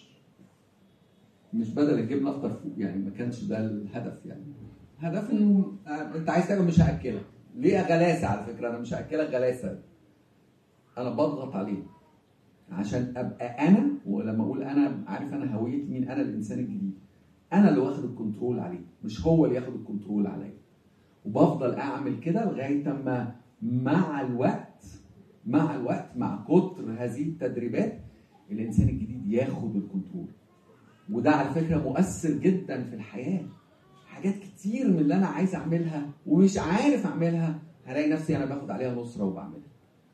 مش بدل الجبنه افطر فوق يعني ما كانش ده الهدف يعني الهدف انه آه، انت عايز تاكل مش هاكلك ليه غلاسه على فكره انا مش هاكلك غلاسه انا بضغط عليه عشان ابقى انا ولما اقول انا عارف انا هويتي مين انا الانسان الجديد انا اللي واخد الكنترول عليه مش هو اللي ياخد الكنترول عليا وبفضل اعمل كده لغايه اما مع الوقت مع الوقت مع كتر هذه التدريبات الانسان الجديد ياخد الكنترول وده على فكره مؤثر جدا في الحياه حاجات كتير من اللي انا عايز اعملها ومش عارف اعملها هلاقي نفسي انا باخد عليها نصره وبعملها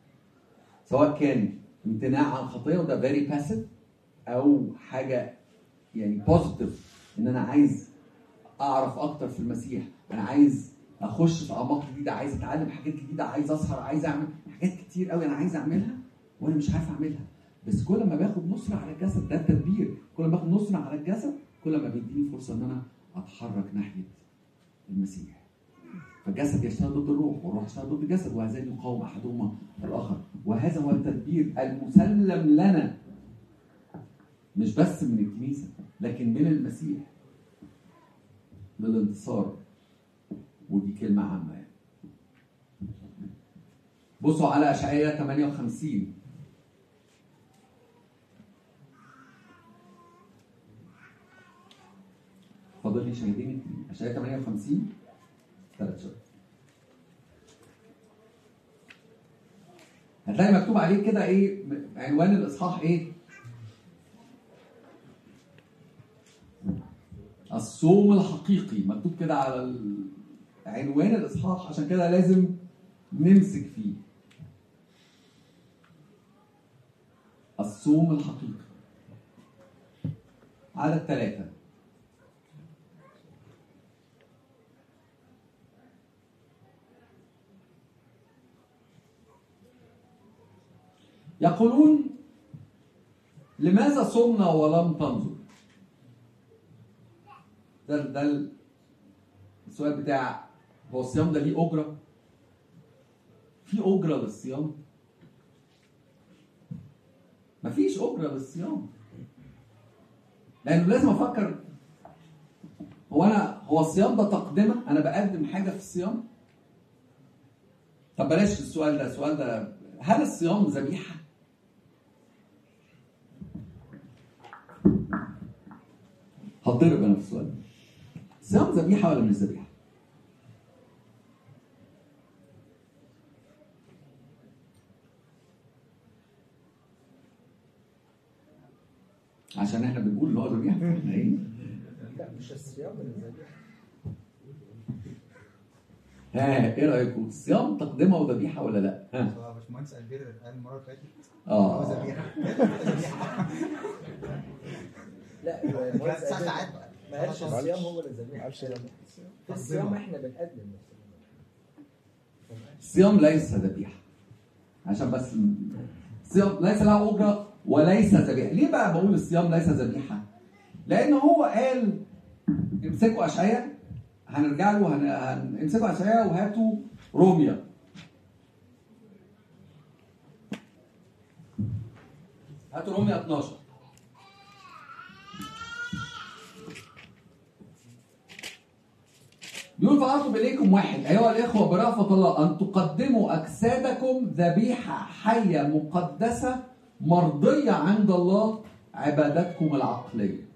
سواء كان امتناع عن خطيه وده فيري باسيف او حاجه يعني بوزيتيف ان انا عايز اعرف اكتر في المسيح انا عايز اخش في اعماق جديده عايز اتعلم حاجات جديده عايز اسهر عايز اعمل حاجات كتير قوي انا عايز اعملها وانا مش عارف اعملها بس كل ما باخد نصره على الجسد ده التدبير كل ما باخد نصره على الجسد كل ما بيديني فرصه ان انا اتحرك ناحيه المسيح فالجسد يشتغل ضد الروح والروح يشتغل ضد الجسد وهذان يقاوم احدهما الاخر وهذا هو التدبير المسلم لنا مش بس من الكنيسه لكن من المسيح للانتصار ودي كلمه عامه يعني بصوا على اشعياء 58 فاضل لي شاهدين اتنين اشعياء 58 ثلاث شهور هتلاقي مكتوب عليه كده ايه م- عنوان الاصحاح ايه الصوم الحقيقي مكتوب كده على ال- عنوان الاصحاح عشان كده لازم نمسك فيه الصوم الحقيقي عدد ثلاثة يقولون لماذا صمنا ولم تنظر ده ده السؤال بتاع هو الصيام ده ليه اجره في اجره للصيام مفيش اجره للصيام لانه لازم افكر هو انا هو الصيام ده تقدمه انا بقدم حاجه في الصيام طب بلاش السؤال ده السؤال ده هل الصيام ذبيحه هتضرب انا في السؤال ده الصيام ذبيحه ولا مش ذبيحه عشان احنا بنقول ان هو ذبيحه احنا ايه لا مش الصيام اللي ذبيحه ها ايه رايكم الصيام تقدمه وذبيحه ولا لا ها هو باشمهندس البير قال المره اللي فاتت اه هو ذبيحه ذبيحه لا كانت المهندس ساعة قال- ساعات ما قالش ما الصيام هو اللي ذبيحه قالش لا. في الصيام احنا بنقدم نفسنا الصيام ليس ذبيحه عشان بس الصيام ليس له اجره وليس ذبيحه ليه بقى بقول الصيام ليس ذبيحه لان هو قال امسكوا اشعياء هنرجع له هن... هن... امسكوا اشعياء وهاتوا روميا هاتوا روميا 12 بيقول فأطلب إليكم واحد أيها الإخوة برأفة الله أن تقدموا أجسادكم ذبيحة حية مقدسة مرضية عند الله عبادتكم العقلية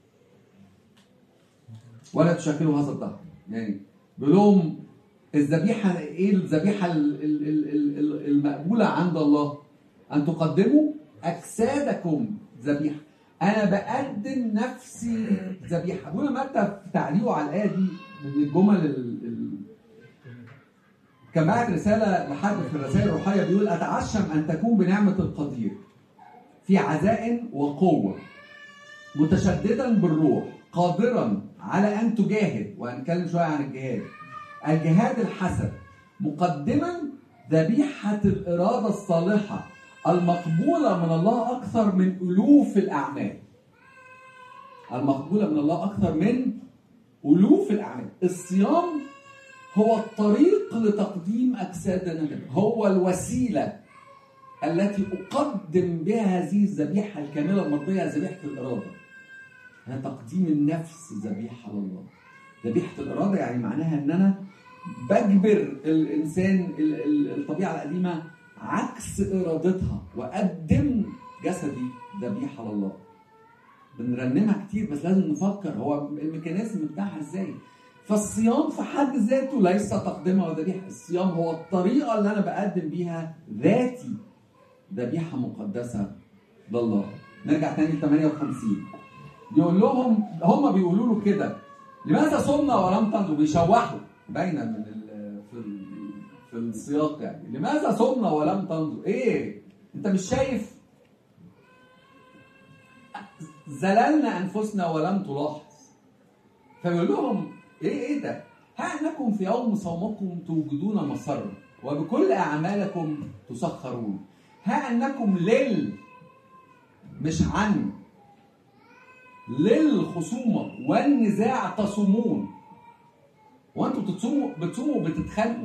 ولا تشكلوا هذا الظهر يعني بيقول لهم الذبيحة إيه الذبيحة ال- ال- ال- ال- ال- المقبولة عند الله أن تقدموا أجسادكم ذبيحة أنا بقدم نفسي ذبيحة أبونا متى في تعليقه على الآية دي من الجمل ال... ال... كان بعت رسالة لحد في الرسائل الروحية بيقول أتعشم أن تكون بنعمة القدير في عزاء وقوة متشددا بالروح قادرا على أن تجاهد وهنتكلم شوية عن الجهاد الجهاد الحسن مقدما ذبيحة الإرادة الصالحة المقبولة من الله أكثر من ألوف الأعمال المقبولة من الله أكثر من ألوف الأعمال الصيام هو الطريق لتقديم أجسادنا لله هو الوسيلة التي أقدم بها هذه الذبيحة الكاملة المرضية ذبيحة الإرادة هي تقديم النفس ذبيحة لله ذبيحة الإرادة يعني معناها إن أنا بجبر الإنسان ال- ال- الطبيعة القديمة عكس إرادتها وأقدم جسدي ذبيحة لله بنرنمها كتير بس لازم نفكر هو الميكانيزم بتاعها ازاي فالصيام في حد ذاته ليس تقدمه وذبيحه الصيام هو الطريقه اللي انا بقدم بيها ذاتي ذبيحه مقدسه لله نرجع تاني ل 58 بيقول لهم هم بيقولوا له كده لماذا صمنا ولم تنظروا بيشوحوا باينه من ال- في ال- في السياق يعني لماذا صمنا ولم تنظر ايه انت مش شايف زللنا انفسنا ولم تلاحظ فبيقول لهم ايه ايه ده ها انكم في يوم صومكم توجدون مسرا وبكل اعمالكم تسخرون ها انكم لل مش عن للخصومه والنزاع تصومون وانتم بتصوموا بتصوموا بتتخانقوا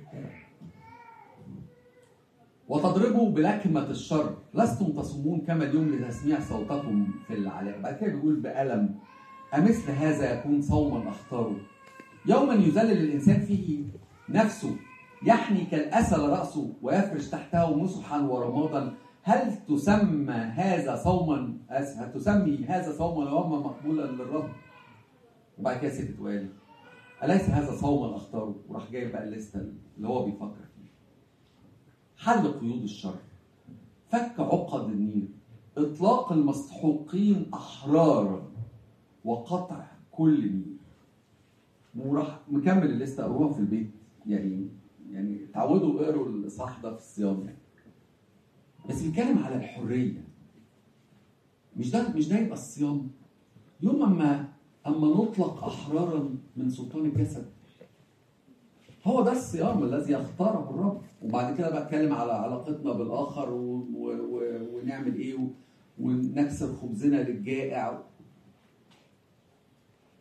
وتضربوا بلكمة الشر لستم تصومون كما اليوم لتسميع صوتكم في العلاء بعد كده بيقول بألم أمثل هذا يكون صوما أختاره يوما يذلل الإنسان فيه نفسه يحني كالأسل رأسه ويفرش تحته مسحا ورمادا هل تسمى هذا صوما أس- هل تسمي هذا صوما ويوما مقبولا للرب وبعد كده سكت وقال أليس هذا صوما أختاره وراح جايب بقى الليستة اللي هو بيفكر فيها حل قيود الشر فك عقد النير اطلاق المسحوقين احرارا وقطع كل نير وراح مكمل الليسته قروها في البيت يعني يعني تعودوا اقروا الاصحاح ده في الصيام يعني بس بيتكلم على الحريه مش ده مش ده يبقى الصيام يوم اما اما نطلق احرارا من سلطان الجسد هو ده الصيام الذي يختاره الرب وبعد كده بقى اتكلم على علاقتنا بالاخر و... و... و... ونعمل ايه و... ونكسر خبزنا للجائع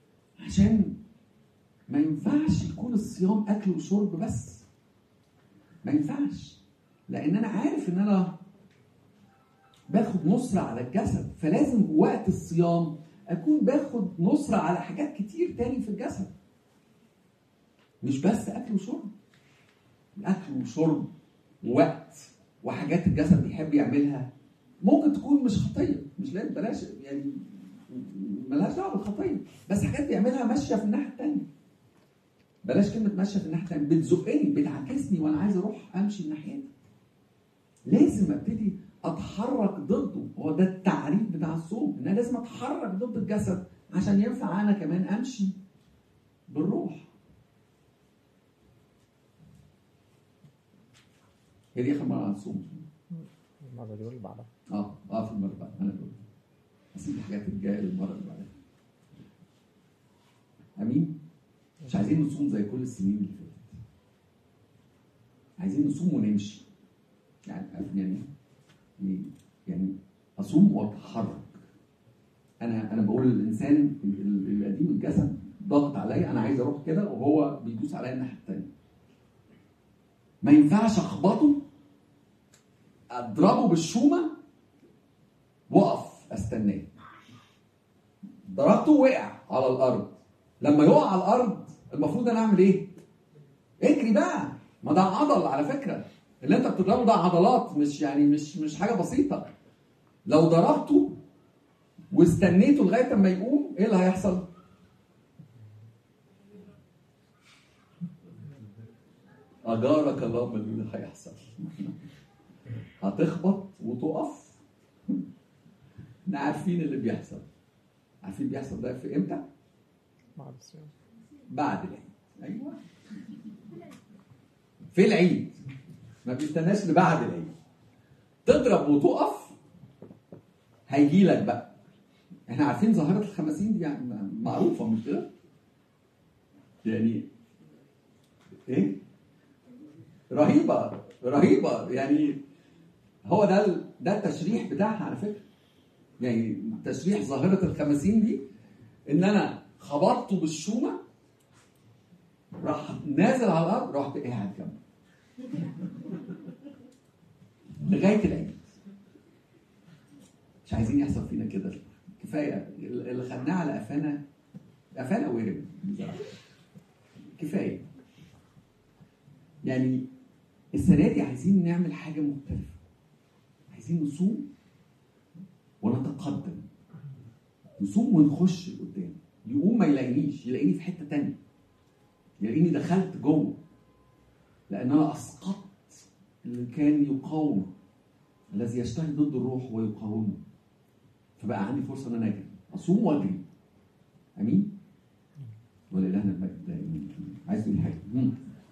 عشان ما ينفعش يكون الصيام اكل وشرب بس ما ينفعش لان انا عارف ان انا باخد نصرة على الجسد فلازم وقت الصيام اكون باخد نصرة على حاجات كتير تاني في الجسد مش بس اكل وشرب اكل وشرب ووقت وحاجات الجسد بيحب يعملها ممكن تكون مش خطيه مش لازم بلاش يعني ملهاش دعوه بالخطيه بس حاجات بيعملها ماشيه في الناحيه الثانيه بلاش كلمه ماشيه في الناحيه الثانيه بتزقني بتعكسني وانا عايز اروح امشي الناحيه دي لازم ابتدي اتحرك ضده هو ده التعريف بتاع الصوم ان انا لازم اتحرك ضد الجسد عشان ينفع انا كمان امشي بالروح هي دي اخر مره على الصوم المرة دي واللي بعدها اه اه في المره اللي بعدها انا بقول اسيب الحاجات الجايه للمره اللي بعدها امين مش عايزين نصوم زي كل السنين اللي فاتت عايزين نصوم ونمشي يعني يعني يعني اصوم واتحرك انا انا بقول للانسان ال- ال- القديم الجسد ضغط عليا انا عايز اروح كده وهو بيدوس عليا الناحيه الثانيه ما ينفعش اخبطه اضربه بالشومه وقف استناه ضربته وقع على الارض لما يقع على الارض المفروض انا اعمل ايه اجري بقى ما ده عضل على فكره اللي انت بتضربه ده عضلات مش يعني مش مش حاجه بسيطه لو ضربته واستنيته لغايه اما يقوم ايه اللي هيحصل اجارك الله من اللي هيحصل هتخبط وتقف احنا عارفين اللي بيحصل عارفين بيحصل ده في امتى بعد الصيام بعد العيد ايوه في العيد ما بيستناش لبعد العيد تضرب وتقف هيجي لك بقى احنا عارفين ظاهره الخمسين دي يعني معروفه مش كده يعني ايه رهيبه رهيبه يعني هو ده ال- ده التشريح بتاعها على فكره يعني تشريح ظاهره الخمسين دي ان انا خبطته بالشومه راح نازل على الارض رحت قاعد جنبه لغايه العيد مش عايزين يحصل فينا كده كفايه اللي خدناه على قفانا قفانا ورم بصراحه كفايه يعني السنه دي عايزين نعمل حاجه مختلفه عايزين نصوم ونتقدم نصوم ونخش لقدام يقوم ما يلاقينيش يلاقيني في حته تانية يلاقيني دخلت جوه لان انا اسقطت اللي كان يقاوم الذي يشتهي ضد الروح ويقاومه فبقى عندي فرصه ان انا اجري اصوم واجري امين ولله المجد دائما عايز تقول حاجه مم.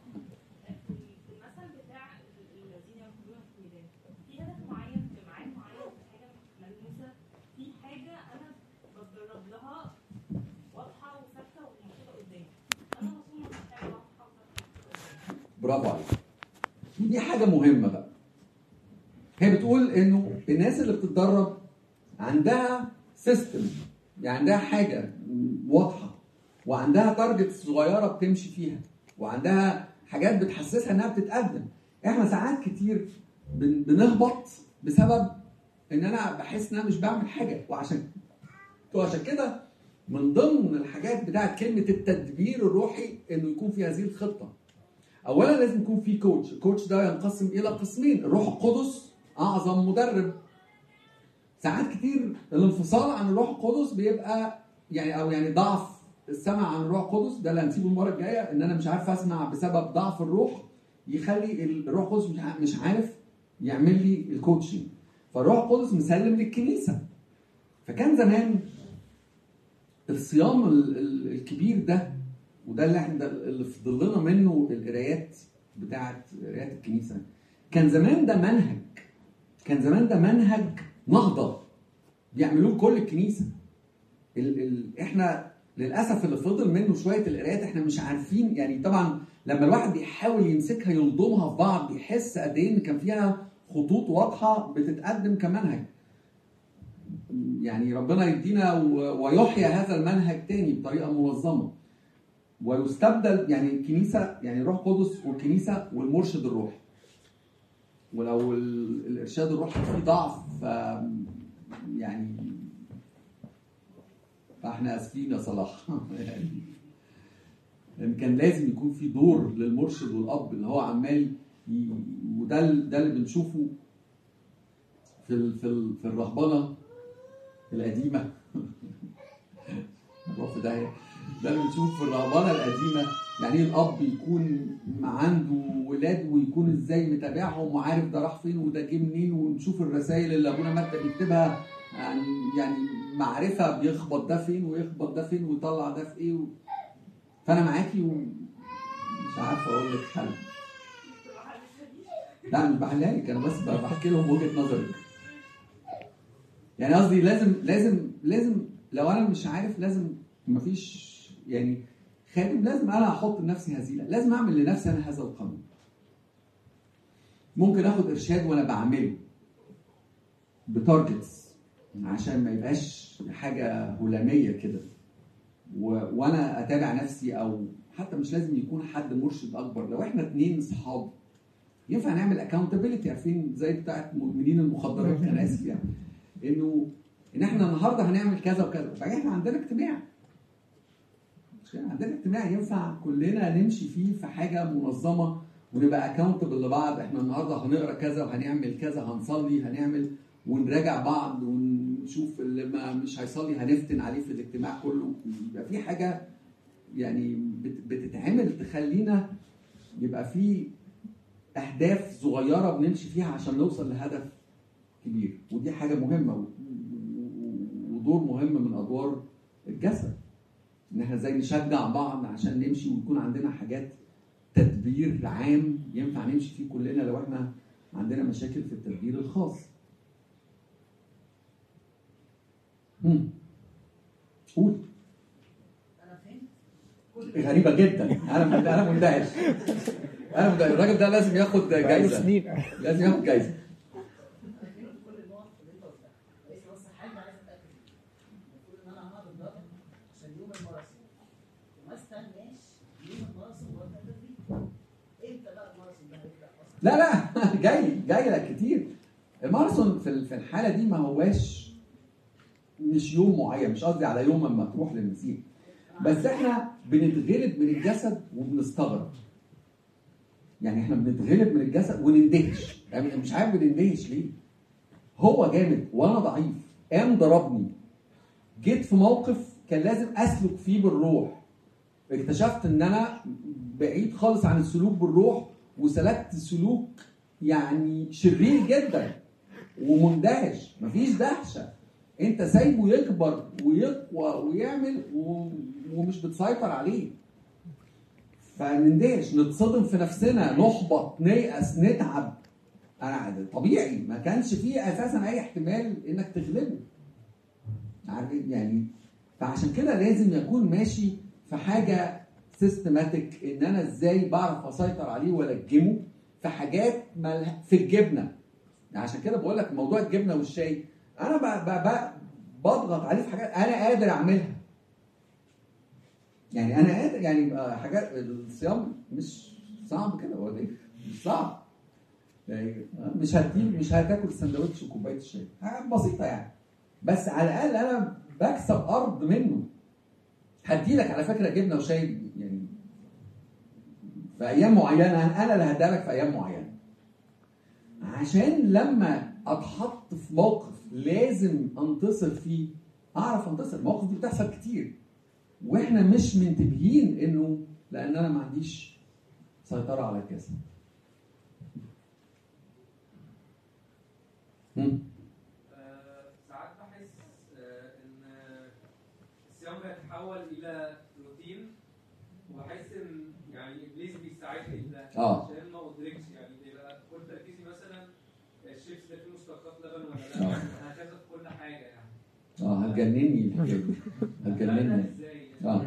المثل بتاع الذين يقولون في الميدان في هدف معين في ميعاد معين في حاجه ملموسه في حاجه انا بتدرب لها واضحه وثابته وموجوده قدامي انا بصوم عشان حاجه واضحه وثابته برافو عليك ودي حاجة مهمة بقى هي بتقول انه الناس اللي بتتدرب عندها سيستم يعني عندها حاجة واضحة وعندها تارجت صغيرة بتمشي فيها وعندها حاجات بتحسسها انها بتتقدم احنا ساعات كتير بن- بنهبط بسبب ان انا بحس ان انا مش بعمل حاجة وعشان وعشان كده من ضمن الحاجات بتاعت كلمة التدبير الروحي انه يكون في هذه الخطة اولا لازم يكون في كوتش الكوتش ده ينقسم الى قسمين الروح القدس اعظم مدرب ساعات كتير الانفصال عن الروح القدس بيبقى يعني او يعني ضعف السمع عن الروح القدس ده اللي هنسيبه المره الجايه ان انا مش عارف اسمع بسبب ضعف الروح يخلي الروح القدس مش ع- مش عارف يعمل لي الكوتشنج فالروح القدس مسلم للكنيسه فكان زمان الصيام ال- ال- الكبير ده وده اللي احنا ده اللي فضل لنا منه القرايات بتاعت قرايات الكنيسه كان زمان ده منهج كان زمان ده منهج نهضه بيعملوه كل الكنيسه ال ال احنا للاسف اللي فضل منه شويه القرايات احنا مش عارفين يعني طبعا لما الواحد بيحاول يمسكها يلضمها في بعض بيحس قد ايه ان كان فيها خطوط واضحه بتتقدم كمنهج يعني ربنا يدينا و- ويحيى هذا المنهج تاني بطريقه منظمه ويستبدل يعني الكنيسه يعني الروح القدس والكنيسه والمرشد الروحي ولو ال- الارشاد الروحي فيه ضعف ف يعني فاحنا اسفين يا صلاح يعني لان كان لازم يكون في دور للمرشد والاب اللي هو عمال ي... وده ال- ده اللي بنشوفه في ال... في ال... في الرهبنه القديمه نروح في داهيه ده اللي بنشوفه في الرهبنه القديمه يعني ايه الاب يكون عنده ولاد ويكون ازاي متابعهم وعارف ده راح فين وده جه منين ونشوف الرسائل اللي ابونا متى بيكتبها عن يعني معرفه بيخبط ده فين ويخبط ده فين ويطلع ده في ايه و... فانا معاكي ومش عارف اقول لك حل لا مش بحلها لك انا بس بحكي لهم وجهه نظري يعني قصدي لازم لازم لازم لو انا مش عارف لازم مفيش يعني خادم لازم انا احط لنفسي هزيله لازم اعمل لنفسي انا هذا القانون ممكن اخد ارشاد وانا بعمله بتارجتس عشان ما يبقاش حاجه هلاميه كده و... وانا اتابع نفسي او حتى مش لازم يكون حد مرشد اكبر لو احنا اتنين اصحاب ينفع نعمل اكونتابيلتي عارفين زي بتاعت مدمنين المخدرات انا اسف يعني انه ان احنا النهارده هنعمل كذا وكذا وبعدين احنا عندنا اجتماع مش كده؟ عندنا اجتماع ينفع كلنا نمشي فيه في حاجه منظمه ونبقى اكونتبل لبعض احنا النهارده هنقرا كذا وهنعمل كذا هنصلي هنعمل ونراجع بعض ونشوف اللي ما مش هيصلي هنفتن عليه في الاجتماع كله يبقى في حاجه يعني بت- بتتعمل تخلينا يبقى في اهداف صغيره بنمشي فيها عشان نوصل لهدف كبير ودي حاجه مهمه و- و- ودور مهم من ادوار الجسد ان احنا ازاي نشجع بعض عشان نمشي ويكون عندنا حاجات تدبير عام ينفع نمشي فيه كلنا لو احنا عندنا مشاكل في التدبير الخاص مم. قول انا فهمت غريبه جدا انا انا مندهش انا مندهش الراجل ده لازم ياخد جايزه سنين. لازم ياخد جايزه انا فهمت كل النقط اللي انت قلتها لسه بس حاجه عايز اتاكد المفروض ان انا هعمل الداتا عشان يوم الماراثون وما استناش يوم الماراثون وابدا التدريب امتى بقى الماراثون ده هيبدا اصلا؟ لا لا جاي جاي لك كتير الماراثون في في الحاله دي ما هواش مش يوم معين مش قصدي على يوم اما تروح للمسيح بس احنا بنتغلب من الجسد وبنستغرب يعني احنا بنتغلب من الجسد ونندهش يعني مش عارف بنندهش ليه هو جامد وانا ضعيف قام ضربني جيت في موقف كان لازم اسلك فيه بالروح اكتشفت ان انا بعيد خالص عن السلوك بالروح وسلكت سلوك يعني شرير جدا ومندهش مفيش دهشه انت سايبه يكبر ويقوى ويعمل و... ومش بتسيطر عليه فنندهش نتصدم في نفسنا نحبط نيأس نتعب انا طبيعي ما كانش فيه اساسا اي احتمال انك تغلبه عارف يعني فعشان كده لازم يكون ماشي في حاجه سيستماتيك ان انا ازاي بعرف اسيطر عليه والجمه في حاجات مالها- في الجبنه عشان كده بقول لك موضوع الجبنه والشاي انا ب- ب- ب- بضغط عليه في حاجات انا قادر اعملها يعني انا قادر يعني يبقى حاجات الصيام مش صعب كده ولا ايه؟ مش صعب يعني مش هتجيب مش هتاكل سندوتش وكوبايه الشاي حاجات بسيطه يعني بس على الاقل انا بكسب ارض منه هدي لك على فكره جبنه وشاي يعني في ايام معينه انا اللي هديها لك في ايام معينه عشان لما اتحط في موقف لازم انتصر فيه اعرف انتصر المواقف دي بتحصل كتير واحنا مش منتبهين انه لان انا ما عنديش سيطره على الجسد مم. آه، ساعات بحس آه، ان الصيام بيتحول الى روتين وبحس ان يعني ابليس بيساعدني في ده آه. عشان ما ادركش يعني بيبقى كل تركيزي مثلا الشيبس ده فيه مشتقات لبن ولا لا آه. هكذا في كل حاجه يعني اه هتجنني الحكايه دي هتجنني اه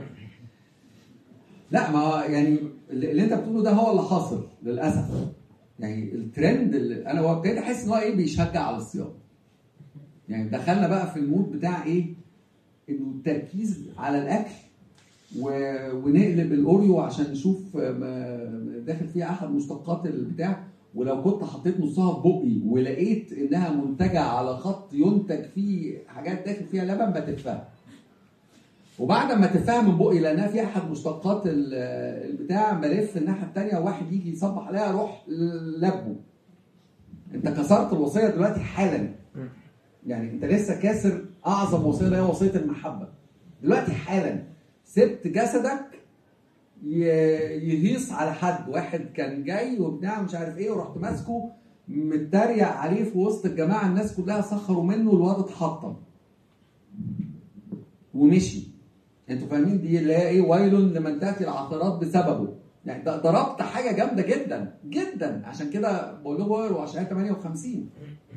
لا ما هو يعني اللي اللي انت بتقوله ده هو اللي حاصل للاسف يعني الترند اللي انا هو ابتديت احس ان هو ايه بيشجع على الصيام يعني دخلنا بقى في المود بتاع ايه انه التركيز على الاكل و... ونقلب الاوريو عشان نشوف آه، ما- داخل فيها احد مشتقات البتاع ولو كنت حطيت نصها في بقي ولقيت انها منتجه على خط ينتج فيه حاجات داخل فيها لبن بتفها وبعد ما تفها من بقي لانها فيها احد مشتقات ال- البتاع بلف الناحيه الثانيه واحد يجي يصبح عليها اروح لبه انت كسرت الوصيه دلوقتي حالا يعني انت لسه كاسر اعظم وصيه اللي هي وصيه المحبه دلوقتي حالا سبت جسدك ي- يهيص على حد واحد كان جاي وبتاع مش عارف ايه ورحت ماسكه متريق عليه في وسط الجماعه الناس كلها سخروا منه الواد اتحطم ومشي انتوا فاهمين دي اللي هي ايه ويل لمن تاتي العثرات بسببه يعني ده ضربت حاجه جامده جدا جدا عشان كده بقول له وعشان 58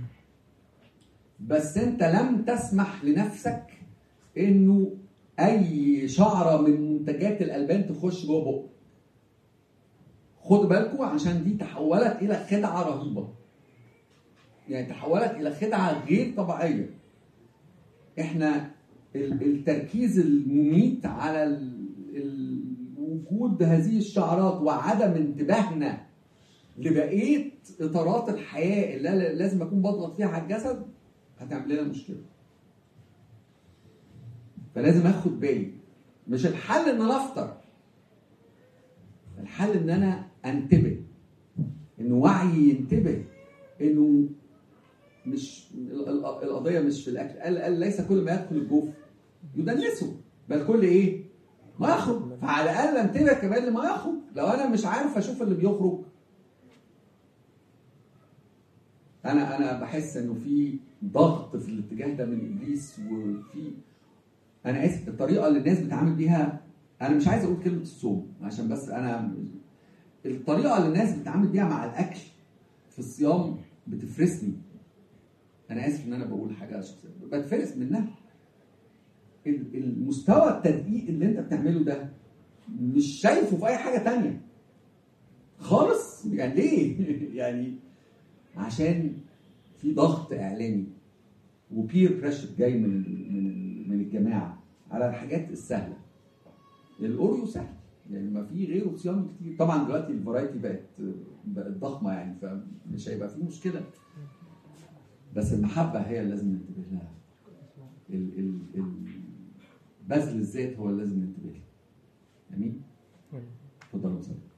بس انت لم تسمح لنفسك انه اي شعره من منتجات الالبان تخش جوه بقك خدوا بالكم عشان دي تحولت الى خدعه رهيبه يعني تحولت الى خدعه غير طبيعيه احنا ال- التركيز المميت على ال- ال- وجود هذه الشعرات وعدم انتباهنا لبقيه اطارات الحياه اللي أنا لازم اكون بضغط فيها على الجسد هتعمل لنا مشكله فلازم اخد بالي مش الحل ان انا افطر الحل ان انا انتبه ان وعي ينتبه انه مش ال- ال- القضيه مش في الاكل قال, قال ليس كل ما يدخل الجوف يدنسه بل كل ايه ما يخرج فعلى الاقل انتبه كمان لما يخرج لو انا مش عارف اشوف اللي بيخرج انا انا بحس انه في ضغط في الاتجاه ده من ابليس وفي انا اسف الطريقه اللي الناس بتتعامل بيها انا مش عايز اقول كلمه الصوم عشان بس انا الطريقه اللي الناس بتتعامل بيها مع الاكل في الصيام بتفرسني انا اسف ان انا بقول حاجه شخصيه بتفرس منها ال- المستوى التدقيق اللي انت بتعمله ده مش شايفه في اي حاجه تانية خالص يعني ليه يعني عشان في ضغط اعلامي وبير بريشر جاي من ال- من ال- من الجماعه على الحاجات السهله الاوريو سهل يعني ما في غيره صيام كتير طبعا دلوقتي الفرايتي بقت بقت ضخمه يعني فمش هيبقى في مشكله بس المحبه هي اللي لازم ننتبه لها ال ال ال بذل الذات هو اللي لازم ننتبه له امين اتفضلوا يا أستاذ.